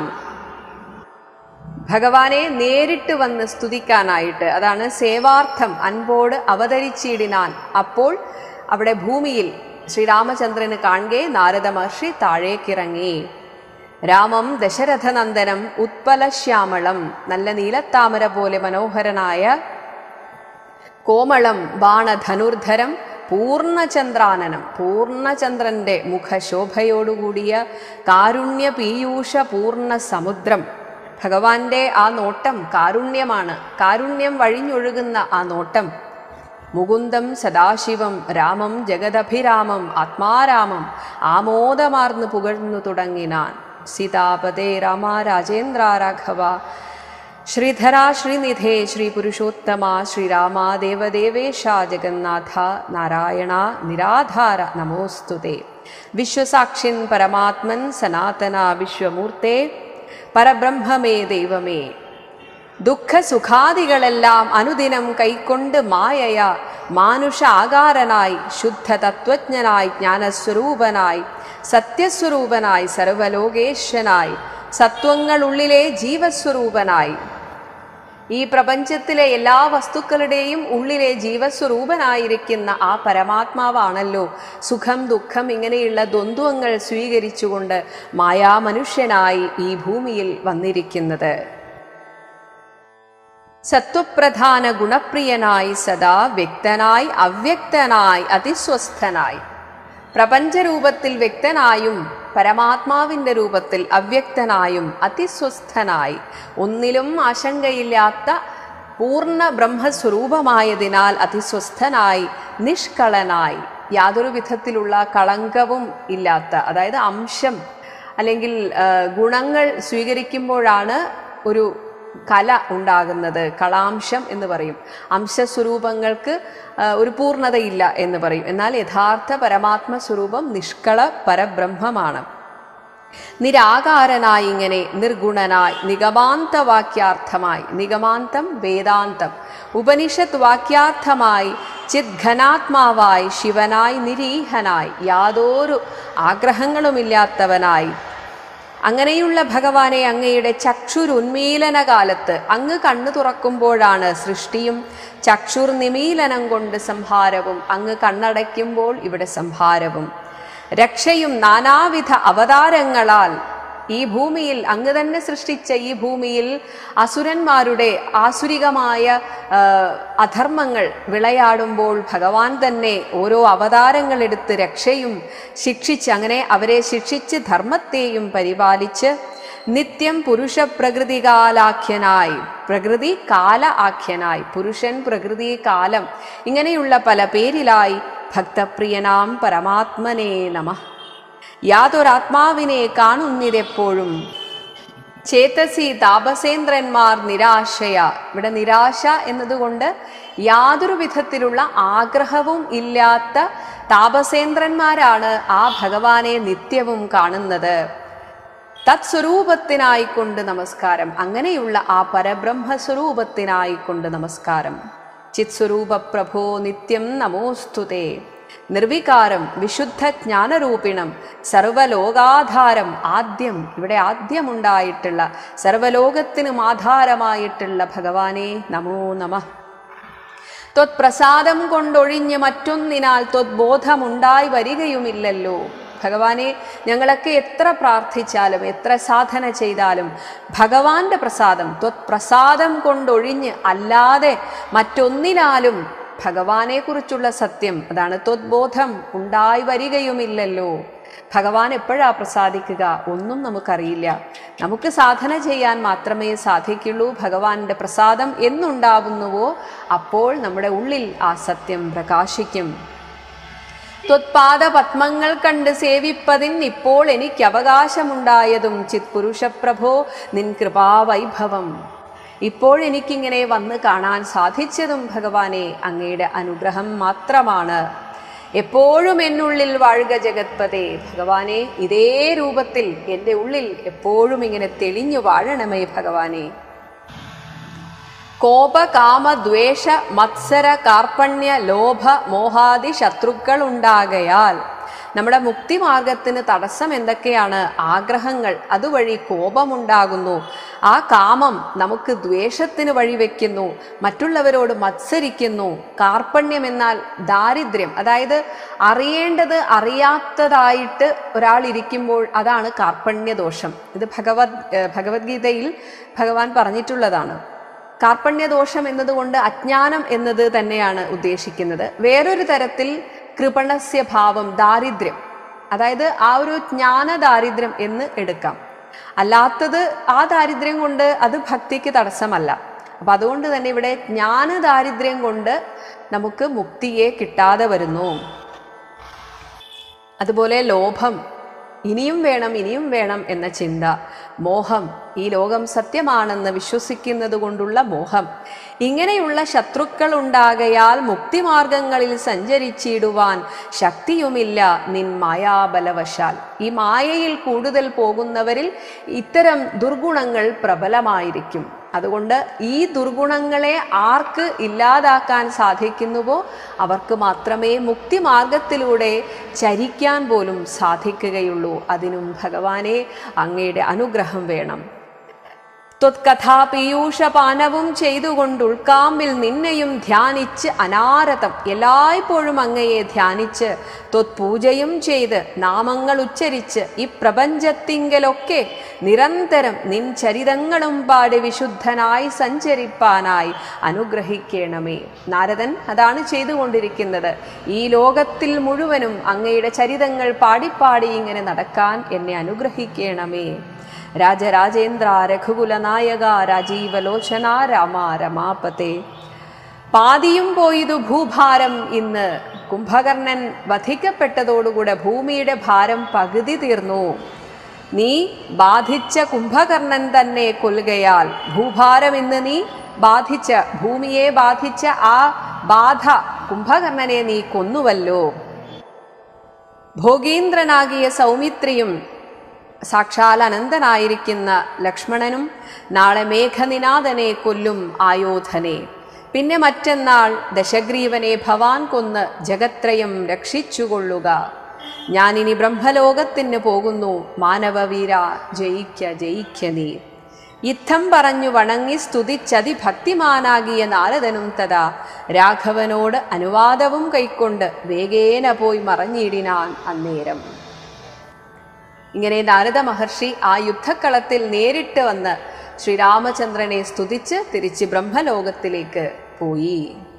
Speaker 2: ഭഗവാനെ നേരിട്ട് വന്ന് സ്തുതിക്കാനായിട്ട് അതാണ് സേവാർത്ഥം അൻപോട് അവതരിച്ചിടിനാൻ അപ്പോൾ അവിടെ ഭൂമിയിൽ ശ്രീരാമചന്ദ്രന് കാണുകെ നാരദ മഹർഷി താഴേക്കിറങ്ങി രാമം ദശരഥനന്ദനം ഉത്പലശ്യാമളം നല്ല നീലത്താമര പോലെ മനോഹരനായ കോമളം ബാണധനുർധരം പൂർണ്ണചന്ദ്രാനനം പൂർണ്ണചന്ദ്രന്റെ മുഖശോഭയോടുകൂടിയ കാരുണ്യ പീയൂഷ പൂർണ്ണ സമുദ്രം ഭഗവാന്റെ ആ നോട്ടം കാരുണ്യമാണ് കാരുണ്യം വഴിഞ്ഞൊഴുകുന്ന ആ നോട്ടം മുകുന്ദം സദാശിവം രാമം ജഗദഭിരാമം ആത്മാരാമം ആമോദമാർന്നു പുകഴ്ന്നു തുടങ്ങിനാൻ സീതാപതേ രാമ രാജേന്ദ്ര രാഘവ ശ്രീധര ശ്രീനിധേ ശ്രീ പുരുഷോത്തമ ശ്രീരാമ ദേവദേവേശ ജഗന്നാഥ നാരായണ നിരാധാര നമോസ്തുതേ വിശ്വസാക്ഷിൻ പരമാത്മൻ സനാതന വിശ്വമൂർത്തേ പരബ്രഹ്മമേ ദൈവമേ ദുഃഖസുഖാദികളെല്ലാം അനുദിനം കൈക്കൊണ്ട് മായയ മാനുഷ ആകാരനായി ശുദ്ധ തത്വജ്ഞനായി ജ്ഞാനസ്വരൂപനായി സത്യസ്വരൂപനായി സർവലോകേശ്വനായി സത്വങ്ങളുള്ളിലെ ജീവസ്വരൂപനായി ഈ പ്രപഞ്ചത്തിലെ എല്ലാ വസ്തുക്കളുടെയും ഉള്ളിലെ ജീവസ്വരൂപനായിരിക്കുന്ന ആ പരമാത്മാവാണല്ലോ സുഖം ദുഃഖം ഇങ്ങനെയുള്ള ദ്വന്ദ്വങ്ങൾ സ്വീകരിച്ചുകൊണ്ട് മായാമനുഷ്യനായി ഈ ഭൂമിയിൽ വന്നിരിക്കുന്നത് സത്വപ്രധാന ഗുണപ്രിയനായി സദാ വ്യക്തനായി അവ്യക്തനായി അതിസ്വസ്ഥനായി പ്രപഞ്ചരൂപത്തിൽ വ്യക്തനായും പരമാത്മാവിൻ്റെ രൂപത്തിൽ അവ്യക്തനായും അതിസ്വസ്ഥനായി ഒന്നിലും ആശങ്കയില്ലാത്ത പൂർണ്ണ ബ്രഹ്മസ്വരൂപമായതിനാൽ അതിസ്വസ്ഥനായി നിഷ്കളനായി യാതൊരു വിധത്തിലുള്ള കളങ്കവും ഇല്ലാത്ത അതായത് അംശം അല്ലെങ്കിൽ ആ, ഗുണങ്ങൾ സ്വീകരിക്കുമ്പോഴാണ് ഒരു കല ഉണ്ടാകുന്നത് കളാംശം എന്ന് പറയും അംശസ്വരൂപങ്ങൾക്ക് ആ, ഒരു പൂർണ്ണതയില്ല എന്ന് പറയും എന്നാൽ യഥാർത്ഥ പരമാത്മ സ്വരൂപം നിഷ്കള പരബ്രഹ്മമാണ് നിരാകാരനായി ഇങ്ങനെ നിർഗുണനായി നിഗമാന്ത വാക്യാർത്ഥമായി നിഗമാന്തം വേദാന്തം ഉപനിഷത്ത് വാക്യാർത്ഥമായി ചിദ്ഘനാത്മാവായി ശിവനായി നിരീഹനായി യാതൊരു ആഗ്രഹങ്ങളുമില്ലാത്തവനായി അങ്ങനെയുള്ള ഭഗവാനെ അങ്ങയുടെ ചക്ഷുരുന്മീലന കാലത്ത് അങ്ങ് കണ്ണു തുറക്കുമ്പോഴാണ് സൃഷ്ടിയും ചക്ഷുർ നിമീലനം കൊണ്ട് സംഹാരവും അങ്ങ് കണ്ണടയ്ക്കുമ്പോൾ ഇവിടെ സംഹാരവും രക്ഷയും നാനാവിധ അവതാരങ്ങളാൽ ഈ ഭൂമിയിൽ അങ്ങ് തന്നെ സൃഷ്ടിച്ച ഈ ഭൂമിയിൽ അസുരന്മാരുടെ ആസുരികമായ ആ, അധർമ്മങ്ങൾ വിളയാടുമ്പോൾ ഭഗവാൻ തന്നെ ഓരോ അവതാരങ്ങൾ എടുത്ത് രക്ഷയും ശിക്ഷിച്ച് അങ്ങനെ അവരെ ശിക്ഷിച്ച് ധർമ്മത്തെയും പരിപാലിച്ച് നിത്യം പുരുഷ പ്രകൃതികാലാഖ്യനായി പ്രകൃതി കാല ആഖ്യനായി പുരുഷൻ പ്രകൃതി കാലം ഇങ്ങനെയുള്ള പല പേരിലായി ഭക്തപ്രിയനാം പരമാത്മനേ നമഃ യാതൊരാത്മാവിനെ കാണുന്നിതെപ്പോഴും ചേതസി താപസേന്ദ്രന്മാർ നിരാശയ ഇവിടെ നിരാശ എന്നതുകൊണ്ട് യാതൊരു വിധത്തിലുള്ള ആഗ്രഹവും ഇല്ലാത്ത താപസേന്ദ്രന്മാരാണ് ആ ഭഗവാനെ നിത്യവും കാണുന്നത് തത്സ്വരൂപത്തിനായിക്കൊണ്ട് നമസ്കാരം അങ്ങനെയുള്ള ആ പരബ്രഹ്മ സ്വരൂപത്തിനായിക്കൊണ്ട് നമസ്കാരം ചിത്സ്വരൂപ പ്രഭോ നിത്യം നമോസ്തുതേ നിർവികാരം വിശുദ്ധ ജ്ഞാനരൂപിണം സർവലോകാധാരം ആദ്യം ഇവിടെ ആദ്യമുണ്ടായിട്ടുള്ള സർവലോകത്തിനും ആധാരമായിട്ടുള്ള ഭഗവാനെ നമോ നമഃ ത്വത്പ്രസാദം കൊണ്ടൊഴിഞ്ഞ് മറ്റൊന്നിനാൽ ത്വത്ബോധമുണ്ടായി വരികയുമില്ലല്ലോ ഭഗവാനെ ഞങ്ങളൊക്കെ എത്ര പ്രാർത്ഥിച്ചാലും എത്ര സാധന ചെയ്താലും ഭഗവാന്റെ പ്രസാദം ത്വത്പ്രസാദം കൊണ്ടൊഴിഞ്ഞ് അല്ലാതെ മറ്റൊന്നിനാലും ഭഗവാനെക്കുറിച്ചുള്ള സത്യം അതാണ് ത്വത്ബോധം ഉണ്ടായി വരികയുമില്ലല്ലോ ഭഗവാൻ എപ്പോഴാ പ്രസാദിക്കുക ഒന്നും നമുക്കറിയില്ല നമുക്ക് സാധന ചെയ്യാൻ മാത്രമേ സാധിക്കുള്ളൂ ഭഗവാന്റെ പ്രസാദം എന്നുണ്ടാവുന്നുവോ അപ്പോൾ നമ്മുടെ ഉള്ളിൽ ആ സത്യം പ്രകാശിക്കും ത്വത്പാദ പത്മങ്ങൾ കണ്ട് സേവിപ്പതിൻ ഇപ്പോൾ എനിക്ക് അവകാശമുണ്ടായതും ചിത് പുരുഷപ്രഭോ നിൻ കൃപാവൈഭവം ഇപ്പോൾ എനിക്കിങ്ങനെ വന്ന് കാണാൻ സാധിച്ചതും ഭഗവാനെ അങ്ങയുടെ അനുഗ്രഹം മാത്രമാണ് എപ്പോഴും എന്നുള്ളിൽ വാഴുക ജഗത്പതേ ഭഗവാനെ ഇതേ രൂപത്തിൽ എൻ്റെ ഉള്ളിൽ എപ്പോഴും ഇങ്ങനെ തെളിഞ്ഞു വാഴണമേ ഭഗവാനെ കോപ കാമ ദ്വേഷ മത്സര കാർപ്പണ്യ ലോഭ മോഹാദി ശത്രുക്കൾ ഉണ്ടാകയാൽ നമ്മുടെ മുക്തിമാർഗത്തിന് തടസ്സം എന്തൊക്കെയാണ് ആഗ്രഹങ്ങൾ അതുവഴി കോപമുണ്ടാകുന്നു ആ കാമം നമുക്ക് ദ്വേഷത്തിന് വഴിവെക്കുന്നു മറ്റുള്ളവരോട് മത്സരിക്കുന്നു കാർപ്പണ്യം എന്നാൽ ദാരിദ്ര്യം അതായത് അറിയേണ്ടത് അറിയാത്തതായിട്ട് ഒരാൾ ഇരിക്കുമ്പോൾ അതാണ് കാർപ്പണ്യദോഷം ഇത് ഭഗവത് ഏഹ് ഭഗവത്ഗീതയിൽ ഭഗവാൻ പറഞ്ഞിട്ടുള്ളതാണ് കാർപ്പണ്യദോഷം എന്നതുകൊണ്ട് അജ്ഞാനം എന്നത് തന്നെയാണ് ഉദ്ദേശിക്കുന്നത് വേറൊരു തരത്തിൽ കൃപണസ്യ ഭാവം ദാരിദ്ര്യം അതായത് ആ ഒരു ജ്ഞാന ദാരിദ്ര്യം എന്ന് എടുക്കാം അല്ലാത്തത് ആ ദാരിദ്ര്യം കൊണ്ട് അത് ഭക്തിക്ക് തടസ്സമല്ല അപ്പൊ അതുകൊണ്ട് തന്നെ ഇവിടെ ജ്ഞാന ദാരിദ്ര്യം കൊണ്ട് നമുക്ക് മുക്തിയെ കിട്ടാതെ വരുന്നു അതുപോലെ ലോഭം ഇനിയും വേണം ഇനിയും വേണം എന്ന ചിന്ത മോഹം ഈ ലോകം സത്യമാണെന്ന് വിശ്വസിക്കുന്നത് കൊണ്ടുള്ള മോഹം ഇങ്ങനെയുള്ള ശത്രുക്കൾ ഉണ്ടാകയാൽ മുക്തിമാർഗങ്ങളിൽ സഞ്ചരിച്ചിടുവാൻ ശക്തിയുമില്ല നിൻ മായാബലവശാൽ ഈ മായയിൽ കൂടുതൽ പോകുന്നവരിൽ ഇത്തരം ദുർഗുണങ്ങൾ പ്രബലമായിരിക്കും അതുകൊണ്ട് ഈ ദുർഗുണങ്ങളെ ആർക്ക് ഇല്ലാതാക്കാൻ സാധിക്കുന്നുവോ അവർക്ക് മാത്രമേ മുക്തിമാർഗത്തിലൂടെ ചരിക്കാൻ പോലും സാധിക്കുകയുള്ളൂ അതിനും ഭഗവാനെ അങ്ങയുടെ അനുഗ്രഹം വേണം ത്വത്കഥാ പീയൂഷപാനവും ചെയ്തുകൊണ്ട് ഉൾക്കാമ്പിൽ നിന്നെയും ധ്യാനിച്ച് അനാരതം എല്ലായ്പ്പോഴും അങ്ങയെ ധ്യാനിച്ച് ത്വത്പൂജയും ചെയ്ത് നാമങ്ങൾ ഉച്ചരിച്ച് ഈ പ്രപഞ്ചത്തിങ്കലൊക്കെ നിരന്തരം നിൻ ചരിതങ്ങളും പാടി വിശുദ്ധനായി സഞ്ചരിപ്പാനായി അനുഗ്രഹിക്കണമേ നാരദൻ അതാണ് ചെയ്തുകൊണ്ടിരിക്കുന്നത് ഈ ലോകത്തിൽ മുഴുവനും അങ്ങയുടെ ചരിതങ്ങൾ പാടിപ്പാടി ഇങ്ങനെ നടക്കാൻ എന്നെ അനുഗ്രഹിക്കണമേ രാജരാജേന്ദ്ര രഘുകുലനായക രാജീവലോചന രാമ രമാപത്തെ പാതിയും പോയതു ഭൂഭാരം ഇന്ന് കുംഭകർണൻ വധിക്കപ്പെട്ടതോടുകൂടെ ഭൂമിയുടെ ഭാരം പകുതി തീർന്നു നീ ബാധിച്ച കുംഭകർണൻ തന്നെ കൊല്ലുകയാൽ ഭൂഭാരം ഇന്ന് നീ ബാധിച്ച ഭൂമിയെ ബാധിച്ച ആ ബാധ കുംഭകർണനെ നീ കൊന്നുവല്ലോ ഭോഗീന്ദ്രനാകിയ സൗമിത്രിയും സാക്ഷാൽ അനന്തനായിരിക്കുന്ന ലക്ഷ്മണനും നാളെ മേഘനിനാഥനെ കൊല്ലും ആയോധനെ പിന്നെ മറ്റന്നാൾ ദശഗ്രീവനെ ഭവാൻ കൊന്ന് ജഗത്രയം രക്ഷിച്ചുകൊള്ളുക ഞാനിനി ബ്രഹ്മലോകത്തിന് പോകുന്നു മാനവവീര ജയിക്ക ജയിക്ക നീ യുദ്ധം പറഞ്ഞു വണങ്ങി സ്തുതിച്ചതി ഭക്തിമാനാകിയ നാരദനും തഥാ രാഘവനോട് അനുവാദവും കൈക്കൊണ്ട് വേഗേന പോയി മറഞ്ഞിടിനാൻ അന്നേരം ഇങ്ങനെ നാരദ മഹർഷി ആ യുദ്ധക്കളത്തിൽ നേരിട്ട് വന്ന് ശ്രീരാമചന്ദ്രനെ സ്തുതിച്ച് തിരിച്ച് ബ്രഹ്മലോകത്തിലേക്ക് പോയി